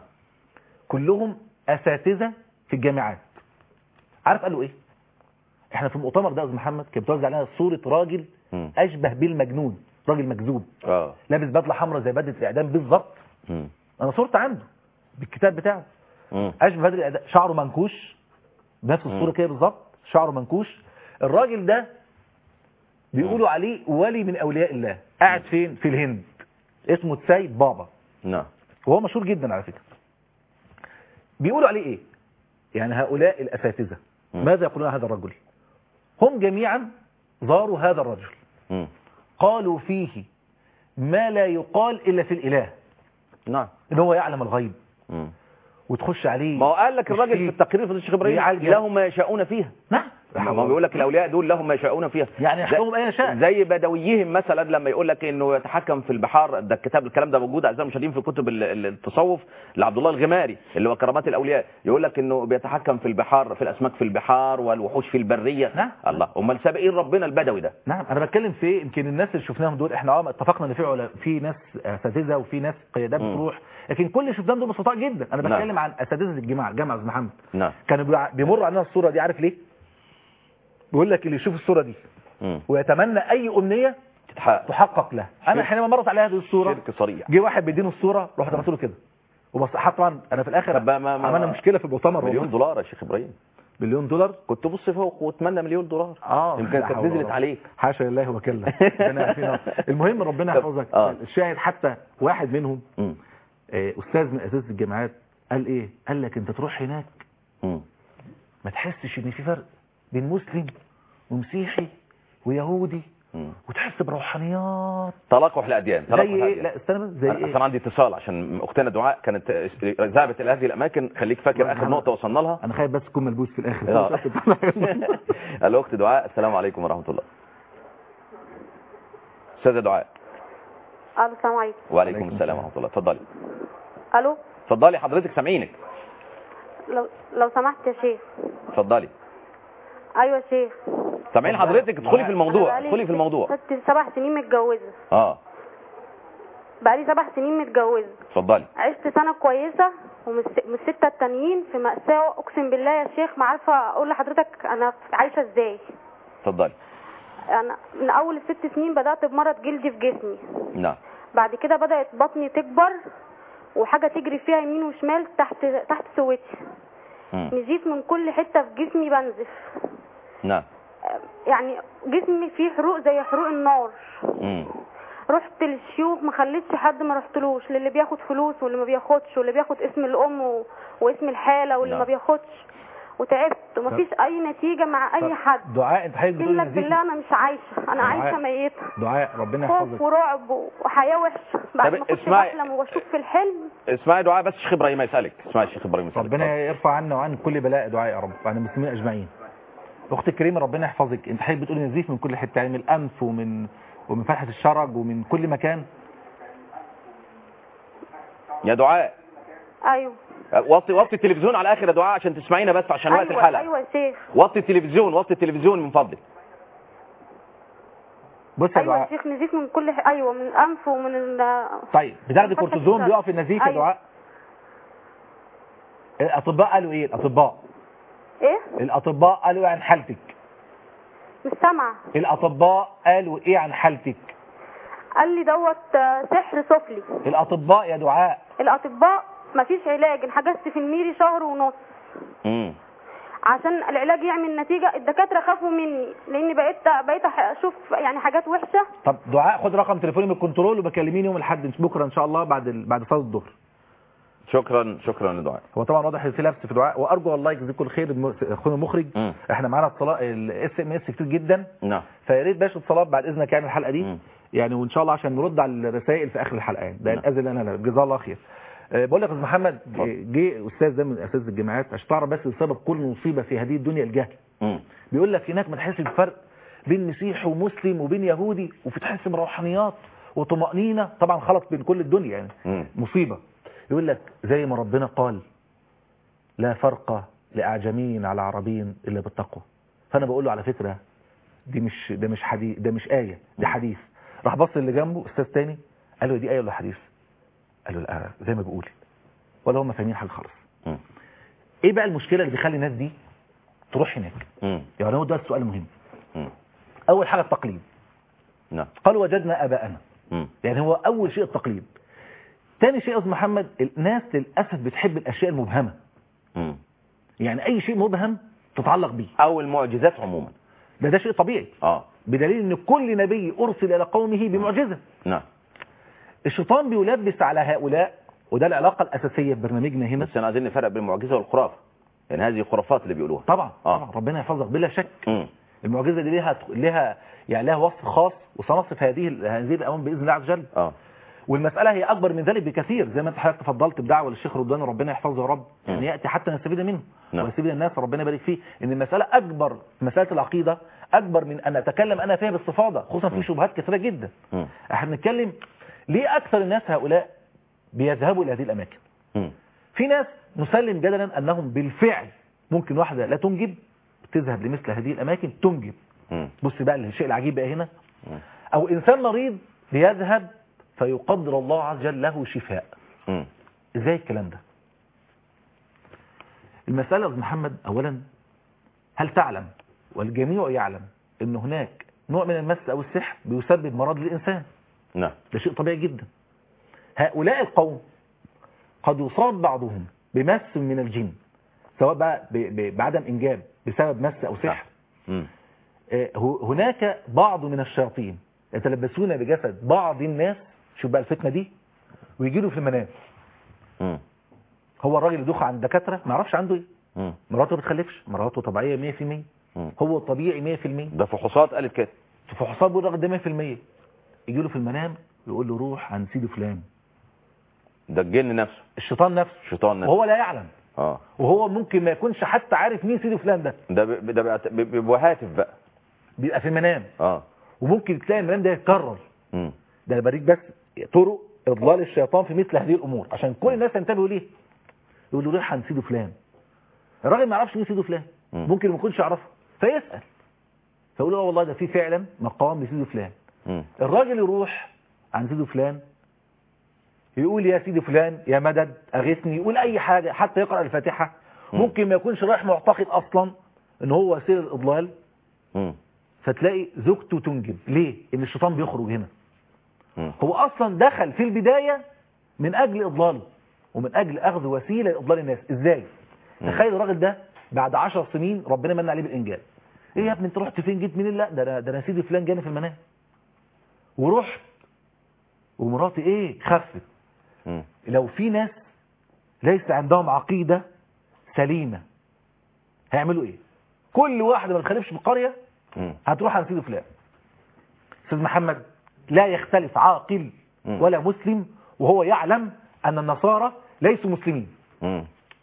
كلهم اساتذه في الجامعات عارف قالوا ايه احنا في المؤتمر ده يا استاذ محمد كان بتوزع علينا صوره راجل مم. اشبه بالمجنون راجل مجذوب اه لابس بدله حمراء زي بدله الاعدام بالظبط مم. انا صورت عنده بالكتاب بتاعه مم. اشبه بدله الاعدام شعره منكوش نفس الصوره مم. كده بالظبط شعره منكوش الراجل ده بيقولوا عليه ولي من اولياء الله قاعد فين في الهند اسمه تساي بابا نعم وهو مشهور جدا على فكره بيقولوا عليه ايه يعني هؤلاء الاساتذه مم. ماذا يقولون عن هذا الرجل هم جميعا زاروا هذا الرجل مم. قالوا فيه ما لا يقال الا في الاله نعم ان هو يعلم الغيب مم. وتخش عليه ما هو قال لك الراجل في يشفيك. التقرير في الشيخ ابراهيم بيعالجك. لهم ما يشاءون فيها نعم ما هو بيقول لك الاولياء دول لهم ما يشاءون فيها يعني يحكموا باي شاء زي بدويهم مثلا لما يقول لك انه يتحكم في البحار ده الكتاب الكلام ده موجود اعزائي المشاهدين في كتب ال- ال- التصوف لعبد الله الغماري اللي هو كرامات الاولياء يقول لك انه بيتحكم في البحار في الاسماك في البحار والوحوش في البريه نعم. الله امال سابقين ربنا البدوي ده نعم انا بتكلم في إيه؟ يمكن الناس اللي شفناهم دول احنا اه اتفقنا ان في علا- في ناس اساتذه وفي ناس قيادات مم. بتروح لكن كل اللي شفناهم دول بسطاء جدا انا نعم. بتكلم عن اساتذه الجامعه جامعه أستاذ محمد نعم كانوا بيع- بيمروا علينا الصوره دي عارف ليه بيقول لك اللي يشوف الصوره دي مم. ويتمنى اي امنيه تتحقق تحقق له انا شرك. حينما مرت علي هذه الصوره شرك صريح جه واحد بيديني الصوره رحت عملت له كده وبس حتى طبعا انا في الاخر طب ما- ما- عملنا مشكله في المؤتمر مليون والله. دولار يا شيخ ابراهيم مليون دولار كنت بص فوق واتمنى مليون دولار اه يمكن لا كانت حول ولا نزلت قوة. عليك حاشا لله وكلا ربنا يعافينا. المهم ربنا طب، يحفظك آه. الشاهد حتى واحد منهم مم. آه، استاذ من اساتذه الجامعات قال ايه قال لك انت تروح هناك مم. ما تحسش ان في فرق بين مسلم ومسيحي ويهودي مم. وتحس بروحانيات تلاقح الاديان زي تلاقح ايه الأديان. لا استنى بس زي أنا ايه أصلا عندي اتصال عشان اختنا دعاء كانت ذهبت الى هذه الاماكن خليك فاكر اخر نقطه وصلنا لها انا خايف بس تكون ملبوس في الاخر آه. الاخت دعاء السلام عليكم ورحمه الله استاذه دعاء الو السلام عليكم وعليكم السلام ورحمه الله اتفضلي الو اتفضلي حضرتك سامعينك لو لو سمحت يا شيخ اتفضلي ايوه يا شيخ سامعين حضرتك ادخلي في الموضوع أنا بقالي ادخلي في الموضوع ست سبع سنين متجوزه اه بقالي سبع سنين متجوزه اتفضلي عشت سنه كويسه ومن الس- من السته التانيين في مأساة اقسم بالله يا شيخ ما عارفه اقول لحضرتك انا عايشه ازاي اتفضلي انا من اول الست سنين بدات بمرض جلدي في جسمي نعم بعد كده بدات بطني تكبر وحاجه تجري فيها يمين وشمال تحت تحت سويتي مم. نزيف من كل حته في جسمي بنزف نعم يعني جسمي فيه حروق زي حروق النار مم. رحت للشيوخ ما خليتش حد ما رحتلوش للي بياخد فلوس واللي ما بياخدش واللي بياخد اسم الام و... واسم الحاله واللي نعم. ما بياخدش وتعبت ومفيش اي نتيجه مع اي حد دعاء انت حضرتك بتقول اقسم لك نزيف بالله انا مش عايشه انا دعاء. عايشه ميته دعاء ربنا خوف يحفظك ورعب وحياه وحشه بعد طب ما كنت اسمعي- بحلم وبشوف في الحلم اسمعي دعاء بس الشيخ ابراهيم يسالك اسمعي الشيخ ابراهيم يسالك ربنا يرفع عنا وعن كل بلاء دعاء يا رب وعن المسلمين اجمعين اختي الكريمه ربنا يحفظك انت حضرتك بتقولي نزيف من كل حته يعني من الانف ومن ومن فتحه الشرج ومن كل مكان يا دعاء ايوه وطي وطي التلفزيون على اخر يا دعاء عشان تسمعينا بس عشان وقت ايوه الحلقه ايوه يا شيخ وطي التلفزيون وطي التلفزيون من فضلك بص يا ايوه يا دعاء شيخ نزيف من كل ح... ايوه من الانف ومن ال... طيب بتاخدي فتحة كورتيزون الشرج. بيقف النزيف يا أيوة. دعاء الاطباء قالوا ايه الاطباء ايه الاطباء قالوا ايه عن حالتك مش سامعه الاطباء قالوا ايه عن حالتك قال لي دوت آه، سحر سفلي الاطباء يا دعاء الاطباء مفيش علاج انحجزت في الميري شهر ونص امم عشان العلاج يعمل نتيجه الدكاتره خافوا مني لاني بقيت بقيت أح- اشوف يعني حاجات وحشه طب دعاء خد رقم تليفوني من الكنترول وبكلميني يوم الاحد بكره ان شاء الله بعد ال... بعد صلاه الظهر شكرا شكرا لدعاء هو طبعا واضح إن في لبس في دعاء وارجو الله يجزيكم الخير الم- اخونا المخرج احنا معانا اتصالات الاس ام اس كتير جدا نعم فيا ريت باش اتصالات بعد اذنك يعني الحلقه دي يعني وان شاء الله عشان نرد على الرسائل في اخر الحلقه يعني ده الاذن اللي انا جزاه الله خير آه، بقول لك يا استاذ محمد جه استاذ ده من اساتذه الجامعات عشان تعرف بس سبب كل مصيبه في هذه الدنيا الجهل مم. بيقول لك هناك ما تحس بفرق بين مسيحي ومسلم وبين يهودي وفي تحس بروحانيات وطمأنينة طبعا خلط بين كل الدنيا يعني مم. مصيبة يقول لك زي ما ربنا قال لا فرق لأعجمي على عربي إلا بالتقوى فأنا بقول له على فكرة دي مش ده مش حديث ده مش آية ده حديث راح بص اللي جنبه أستاذ تاني قال له دي آية ولا حديث قال له لا زي ما بيقول ولا هم فاهمين حاجة خالص مم. ايه بقى المشكلة اللي بيخلي الناس دي تروح هناك مم. يعني هو ده السؤال المهم مم. اول حاجة التقليد نعم قال وجدنا اباءنا مم. يعني هو اول شيء التقليد تاني شيء يا استاذ محمد الناس للاسف بتحب الاشياء المبهمه مم. يعني اي شيء مبهم تتعلق بيه او المعجزات عموما ده ده شيء طبيعي اه بدليل ان كل نبي ارسل الى قومه بمعجزه نعم الشيطان بيلبس على هؤلاء وده العلاقه الاساسيه في برنامجنا هنا بس احنا عايزين نفرق بين المعجزه والخرافه يعني هذه خرافات اللي بيقولوها طبعا آه. طبعا ربنا يحفظك بلا شك مم. المعجزه دي ليها ليها يعني لها وصف خاص وسنصف هذه هذه الاوان باذن الله عز وجل اه والمسألة هي أكبر من ذلك بكثير زي ما أنت حضرتك تفضلت بدعوة للشيخ رضوان ربنا يحفظه يا رب مم. أن يأتي حتى نستفيد منه نعم. ويستفيد الناس ربنا يبارك فيه إن المسألة أكبر مسألة العقيدة أكبر من أن أتكلم أنا فيها باستفاضة خصوصا في شبهات كثيرة جدا مم. احنا بنتكلم ليه أكثر الناس هؤلاء بيذهبوا إلى هذه الأماكن مم. في ناس نسلم جدلا أنهم بالفعل ممكن واحدة لا تنجب تذهب لمثل هذه الأماكن تنجب مم. بص بقى الشيء العجيب بقى هنا مم. أو إنسان مريض بيذهب فيقدر الله عز وجل له شفاء مم. ازاي الكلام ده المسألة يا أستاذ محمد أولا هل تعلم والجميع يعلم أن هناك نوع من المس أو السحر بيسبب مرض للإنسان نعم ده شيء طبيعي جدا هؤلاء القوم قد يصاب بعضهم بمس من الجن سواء بقى ب- ب- بعدم إنجاب بسبب مس أو سحر مم. آه، ه- هناك بعض من الشياطين يتلبسون بجسد بعض الناس شوف بقى الفتنة دي ويجي له في المنام مم. هو الراجل اللي دخل عند الدكاتره ما يعرفش عنده ايه مم. مراته ما بتخلفش مراته طبيعيه 100% مم. هو طبيعي 100% ده فحوصات قالت كده في فحوصات بيقول الراجل ده 100% يجي له في المنام يقول له روح عند سيدي فلان ده الجن نفسه الشيطان نفسه الشيطان نفسه وهو لا يعلم اه وهو ممكن ما يكونش حتى عارف مين سيدي فلان ده ده ب- ده بيبقى- بيبقى هاتف بقى بيبقى في المنام اه وممكن تلاقي المنام ده يتكرر مم. ده انا بريك بس طرق اضلال الشيطان في مثل هذه الامور عشان كل الناس ينتبهوا ليه يقول له روح عند سيدي فلان الراجل ما يعرفش مين سيدي فلان مم. ممكن ما يكونش يعرفه فيسال فيقول له آه والله ده في فعلا مقام لسيدي فلان مم. الراجل يروح عند سيدي فلان يقول يا سيدي فلان يا مدد اغثني يقول اي حاجه حتى يقرا الفاتحه مم. ممكن ما يكونش رايح معتقد اصلا ان هو وسيله الاضلال مم. فتلاقي زوجته تنجب ليه ان الشيطان بيخرج هنا مم. هو اصلا دخل في البدايه من اجل اضلاله ومن اجل اخذ وسيله لاضلال الناس ازاي مم. تخيل الراجل ده بعد 10 سنين ربنا من عليه بالانجاب ايه يا ابني انت رحت فين جيت منين لا ده انا ده انا سيدي فلان جاني في المنام ورحت ومراتي ايه خفت مم. لو في ناس ليس عندهم عقيده سليمه هيعملوا ايه كل واحده ما تخالفش في القريه مم. هتروح عند سيدي فلان استاذ محمد لا يختلف عاقل مم. ولا مسلم وهو يعلم ان النصارى ليسوا مسلمين مم.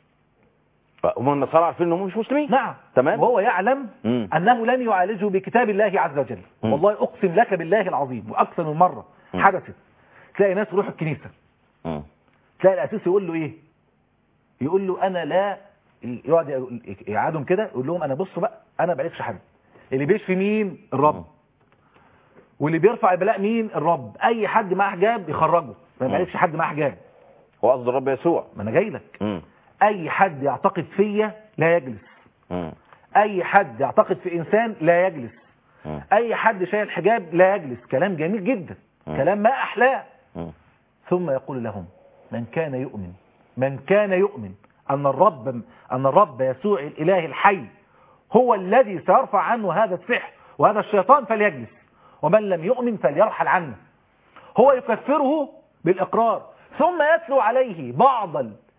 هم النصارى عارفين انهم مش مسلمين نعم تمام وهو يعلم مم. انه لن يعالجه بكتاب الله عز وجل مم. والله اقسم لك بالله العظيم واكثر من مره مم. حدثت تلاقي ناس يروحوا الكنيسه مم. تلاقي الاسيس يقول له ايه يقول له انا لا يقعد يقول- يقعدهم كده يقول لهم انا بصوا بقى انا ما بعرفش حد اللي بيشفي مين الرب واللي بيرفع البلاء مين الرب اي حد معاه حجاب يخرجه ما مم. بعرفش حد معاه حجاب هو قصد الرب يسوع ما انا جاي لك مم. اي حد يعتقد فيا لا يجلس مم. اي حد يعتقد في انسان لا يجلس مم. اي حد شايل حجاب لا يجلس كلام جميل جدا مم. كلام ما احلاه مم. ثم يقول لهم من كان يؤمن من كان يؤمن أن الرب أن الرب يسوع الإله الحي هو الذي سيرفع عنه هذا السحر وهذا الشيطان فليجلس ومن لم يؤمن فليرحل عنه هو يكفره بالإقرار ثم يتلو عليه بعض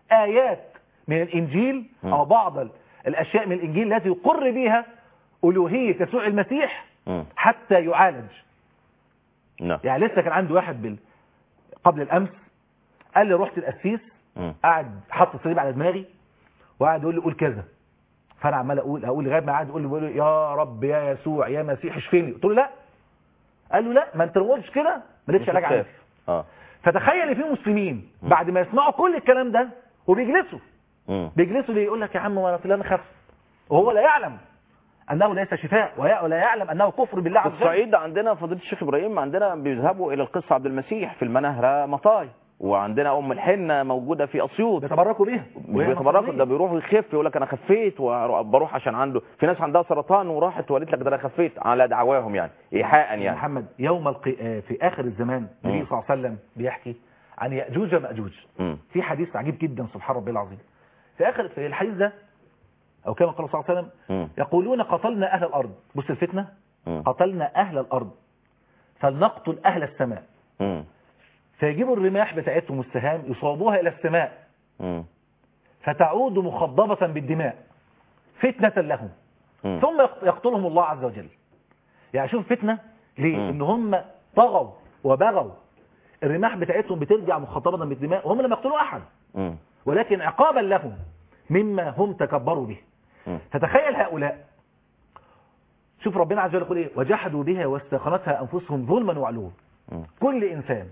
آيات من الإنجيل أو بعض ال- الأشياء من الإنجيل التي يقر بها ألوهية يسوع المسيح مم. حتى يعالج نعم يعني لسه كان عندي واحد بال... قبل الأمس قال لي رحت القسيس مم. قعد حط الصليب على دماغي وقعد يقول لي قول كذا فانا عمال اقول اقول لغايه ما قعد يقول لي بيقول لي يا رب يا يسوع يا مسيح اشفيني قلت له لا قال له لا ما انت لو قلتش كده مالكش مش علاج عندي هتخاف. اه فتخيل ان في مسلمين بعد ما يسمعوا كل الكلام ده وبيجلسوا مم. بيجلسوا ليه يقول لك يا عم وانا فلان خف وهو لا يعلم انه ليس شفاء ويا- ولا يعلم انه كفر بالله في عز وجل الصعيد عندنا فضيلة الشيخ إبراهيم عندنا بيذهبوا إلى القس عبد المسيح في المناهرة مطاي وعندنا أم الحنة موجودة في أسيوط بيتبركوا بيها مش وهي بيتبركوا نصرانية. ده بيروح يخف يقول لك أنا خفيت وبروح عشان عنده في ناس عندها سرطان وراحت وقالت لك ده أنا خفيت على دعواهم يعني إيحاء يعني محمد يوم القي... آه، في اخر الزمان النبي مم. صلى الله عليه وسلم بيحكي عن ياجوج وماجوج مم. في حديث عجيب جدا سبحان ربي العظيم في اخر في الحديث ده او كما قال صلى الله عليه وسلم مم. يقولون قتلنا اهل الارض بص الفتنه مم. قتلنا اهل الارض فلنقتل اهل السماء مم. فيجيبوا الرماح بتاعتهم والسهام يصابوها الى السماء مم. فتعود مخضبة بالدماء فتنة لهم مم. ثم يق- يقتلهم الله عز وجل يعني شوف فتنة ليه مم. ان هم طغوا وبغوا الرماح بتاعتهم بترجع مخضبة بالدماء وهم لم يقتلوا احد مم. ولكن عقابا لهم مما هم تكبروا به مم. فتخيل هؤلاء شوف ربنا عز وجل يقول ايه وجحدوا بها واستيقنتها انفسهم ظلما وعلوا مم. كل انسان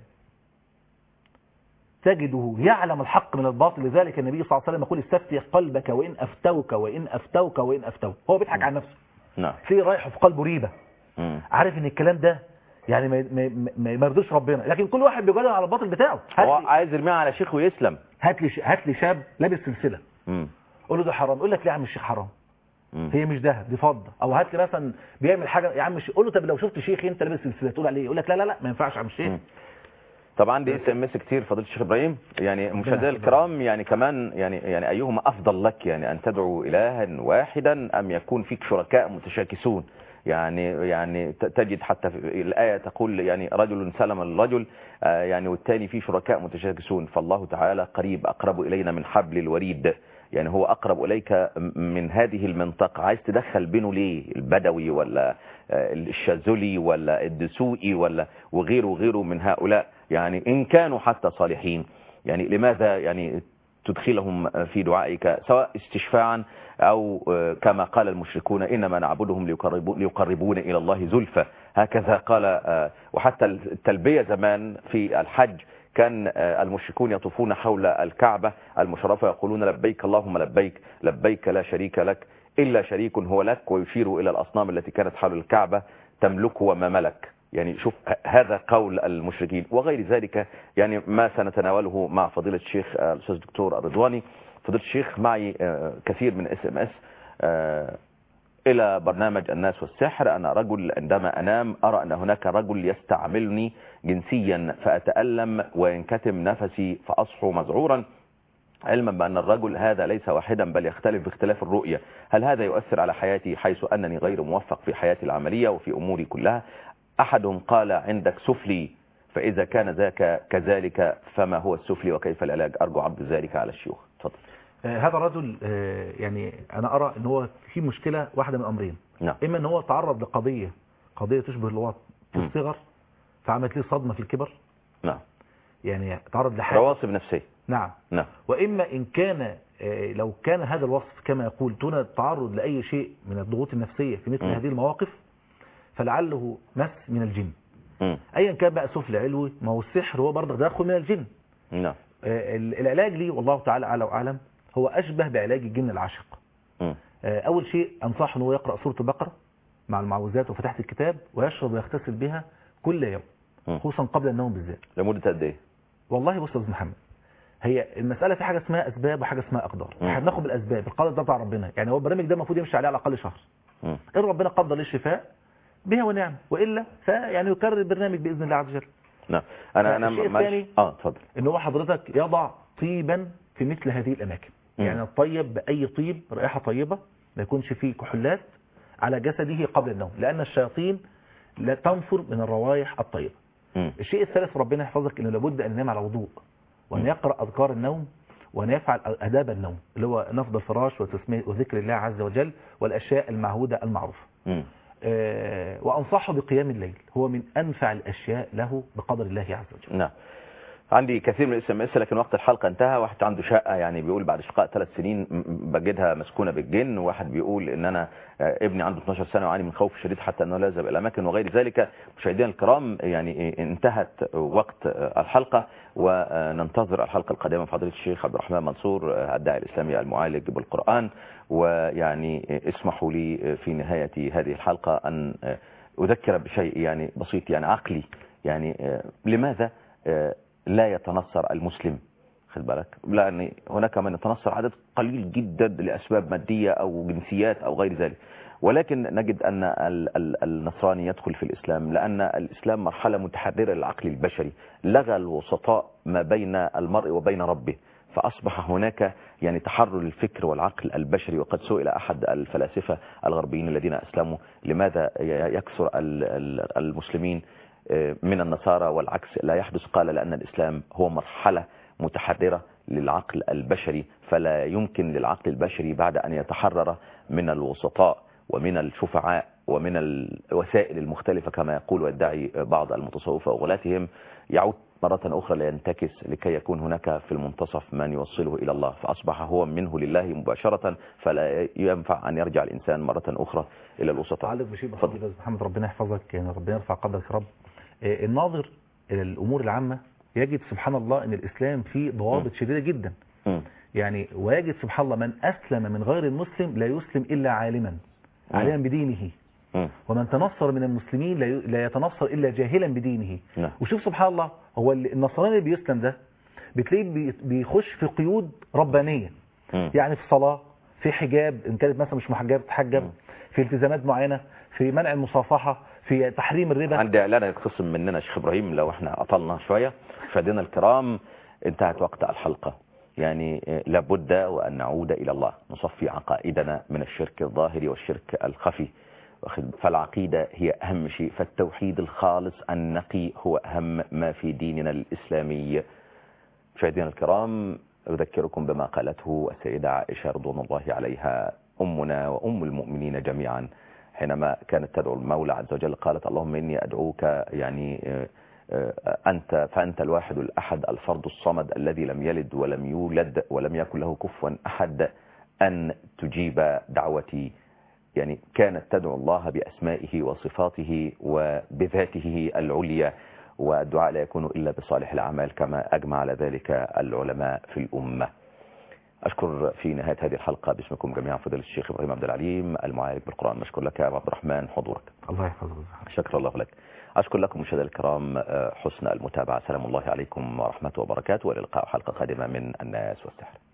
تجده يعلم الحق من الباطل لذلك النبي صلى الله عليه وسلم يقول استفتي قلبك وان افتوك وان افتوك وان افتوك هو بيضحك عن نفسه نعم تلاقيه رايح في قلبه ريبه مم. عارف ان الكلام ده يعني ما ما ما- ما يرضيش ربنا لكن كل واحد بيجادل على الباطل بتاعه هات هو لي عايز يرميها على شيخ ويسلم هات لي ش- هات لي شاب لابس سلسله مم. قول له ده حرام يقول لك ليه يا عم الشيخ حرام مم. هي مش ذهب دي فضه او هات لي مثلا بيعمل حاجه يا عم الشيخ قول له طب لو شفت شيخ انت لابس سلسله تقول عليه يقول لك لا لا لا ما ينفعش يا عم الشيخ مم. طبعا عندي اس ام اس كتير فضيله الشيخ ابراهيم يعني مشاهدينا الكرام يعني كمان يعني يعني ايهما افضل لك يعني ان تدعو الها واحدا ام يكون فيك شركاء متشاكسون يعني يعني ت- تجد حتى في الايه تقول يعني رجل سلم الرجل آه، يعني والتاني في شركاء متشاكسون فالله تعالى قريب اقرب الينا من حبل الوريد يعني هو اقرب اليك م- من هذه المنطقه عايز تدخل بينه ليه البدوي ولا آه، الشاذلي ولا الدسوقي ولا وغيره وغيره من هؤلاء يعني ان كانوا حتى صالحين يعني لماذا يعني تدخلهم في دعائك سواء استشفاعا أو آه، كما قال المشركون إنما نعبدهم ليقربو- ليقربون إلى الله زلفى هكذا قال آه، وحتى التلبية زمان في الحج كان آه، المشركون يطوفون حول الكعبة المشرفة يقولون لبيك اللهم لبيك لبيك لا شريك لك إلا شريك هو لك ويشير إلى الأصنام التي كانت حول الكعبة تملك وما ملك يعني شوف ه- هذا قول المشركين وغير ذلك يعني ما سنتناوله مع فضيلة الشيخ آه، الأستاذ الدكتور الرضواني فضيلة الشيخ معي آه، كثير من اس ام اس إلى برنامج الناس والسحر أنا رجل عندما أنام أرى أن هناك رجل يستعملني جنسيا فأتألم وينكتم نفسي فأصحو مذعورا علما بأن الرجل هذا ليس واحدا بل يختلف باختلاف الرؤية هل هذا يؤثر على حياتي حيث أنني غير موفق في حياتي العملية وفي أموري كلها أحدهم قال عندك سفلي فإذا كان ذاك كذلك فما هو السفلي وكيف العلاج أرجو عرض ذلك على الشيوخ تفضل آه، هذا الرجل آه، يعني انا ارى ان هو في مشكله واحده من امرين نعم اما ان هو تعرض لقضيه قضيه تشبه اللواط في مم. الصغر فعملت له صدمه في الكبر نعم يعني تعرض لحاجه رواسب نفسية نعم نعم واما ان كان آه، لو كان هذا الوصف كما يقول دون التعرض لاي شيء من الضغوط النفسيه في مثل مم. هذه المواقف فلعله مس من الجن مم. ايا كان بقى سفل علوي ما هو السحر هو برضه تدخل من الجن نعم آه، ال- العلاج ليه والله تعالى اعلى واعلم هو اشبه بعلاج الجن العاشق مم. آه، اول شيء انصحه ان هو يقرا سوره البقره مع المعوذات وفتحت الكتاب ويشرب ويغتسل بها كل يوم مم. خصوصا قبل النوم بالذات لمدة قد ايه والله بص يا استاذ محمد هي المساله في حاجه اسمها اسباب وحاجه اسمها اقدار مم. احنا بناخد بالاسباب القدر ده بتاع ربنا يعني هو البرنامج ده المفروض يمشي عليه على الاقل شهر مم. ان ربنا قدر ليه الشفاء بها ونعم والا فيعني يكرر البرنامج باذن الله عز وجل نعم انا انا الشيء معلش- الثاني اه اتفضل ان هو حضرتك يضع طيبا في مثل هذه الاماكن مم. يعني الطيب باي طيب رائحه طيبه ما يكونش فيه كحولات على جسده قبل النوم لان الشياطين لا تنفر من الروائح الطيبه مم. الشيء الثالث ربنا يحفظك انه لابد ان ينام على وضوء وان مم. يقرا اذكار النوم ونفعل آداب النوم اللي هو نفض الفراش وتسمية وذكر الله عز وجل والأشياء المعهودة المعروفة مم. آه، وأنصحه بقيام الليل هو من أنفع الأشياء له بقدر الله عز وجل نعم عندي كثير من الاس ام اس لكن وقت الحلقه انتهى واحد عنده شقه يعني بيقول بعد شقاء ثلاث سنين م- م- بجدها مسكونه بالجن وواحد بيقول ان انا آه، ابني عنده 12 سنه وعاني من خوف شديد حتى انه لا يذهب الى الاماكن وغير ذلك مشاهدينا الكرام يعني انتهت وقت آه، الحلقه وننتظر الحلقه القادمه من فضيله الشيخ عبد الرحمن منصور آه، الداعي الاسلامي المعالج بالقران ويعني اسمحوا لي في نهايه هذه الحلقه ان آه، اذكر بشيء يعني بسيط يعني عقلي يعني آه، لماذا آه، لا يتنصر المسلم خد بالك لأن هناك من يتنصر عدد قليل جدا لأسباب مادية أو جنسيات أو غير ذلك ولكن نجد أن ال- ال- النصراني يدخل في الإسلام لأن الإسلام مرحلة متحررة للعقل البشري لغى الوسطاء ما بين المرء وبين ربه فأصبح هناك يعني تحرر الفكر والعقل البشري وقد سئل أحد الفلاسفة الغربيين الذين أسلموا لماذا ي- يكثر ال- ال- المسلمين من النصارى والعكس لا يحدث قال لأن الإسلام هو مرحلة متحررة للعقل البشري فلا يمكن للعقل البشري بعد أن يتحرر من الوسطاء ومن الشفعاء ومن الوسائل المختلفة كما يقول ويدعي بعض المتصوفة وغلاتهم يعود مرة أخرى لينتكس لكي يكون هناك في المنتصف من يوصله إلى الله فأصبح هو منه لله مباشرة فلا ينفع أن يرجع الإنسان مرة أخرى إلى الوسطاء تعلق بشيء بسيط بس محمد ربنا يحفظك يعني ربنا يرفع قدرك يا رب آه، الناظر الى الامور العامه يجد سبحان الله ان الاسلام فيه ضوابط شديده جدا يعني ويجد سبحان الله من اسلم من غير المسلم لا يسلم الا عالما عالما بدينه ومن تنصر من المسلمين لا ي- لا يتنصر الا جاهلا بدينه نعم. وشوف سبحان الله هو ال- النصراني اللي بيسلم ده بتلاقيه بي- بيخش في قيود ربانيه يعني في صلاة في حجاب ان كانت مثلا مش محجبة تحجب في التزامات معينة في منع المصافحة في تحريم الربا عندي اعلان يختصم مننا شيخ ابراهيم لو احنا اطلنا شويه مشاهدينا الكرام انتهت وقت الحلقه يعني آه، لابد وان نعود الى الله نصفي عقائدنا من الشرك الظاهر والشرك الخفي واخد- فالعقيده هي اهم شيء فالتوحيد الخالص النقي هو اهم ما في ديننا الاسلامي مشاهدينا الكرام أذكركم بما قالته السيدة عائشة رضوان الله عليها أمنا وأم المؤمنين جميعا حينما كانت تدعو المولى عز وجل قالت اللهم إني أدعوك يعني آه، آه، أنت فأنت الواحد الأحد الفرد الصمد الذي لم يلد ولم يولد ولم يكن له كفوا أحد أن تجيب دعوتي يعني كانت تدعو الله بأسمائه وصفاته وبذاته العليا والدعاء لا يكون إلا بصالح الأعمال كما أجمع على ذلك العلماء في الأمة أشكر في نهاية هذه الحلقة باسمكم جميعا فضيلة الشيخ إبراهيم عبد العليم المعالج بالقرآن مشكور لك يا أبو عبد الرحمن حضورك الله يحفظك شكر الله لك أشكر لكم مشاهدينا الكرام آه، حسن المتابعة سلام الله عليكم ورحمته وبركاته والى اللقاء حلقة قادمة من الناس والسحر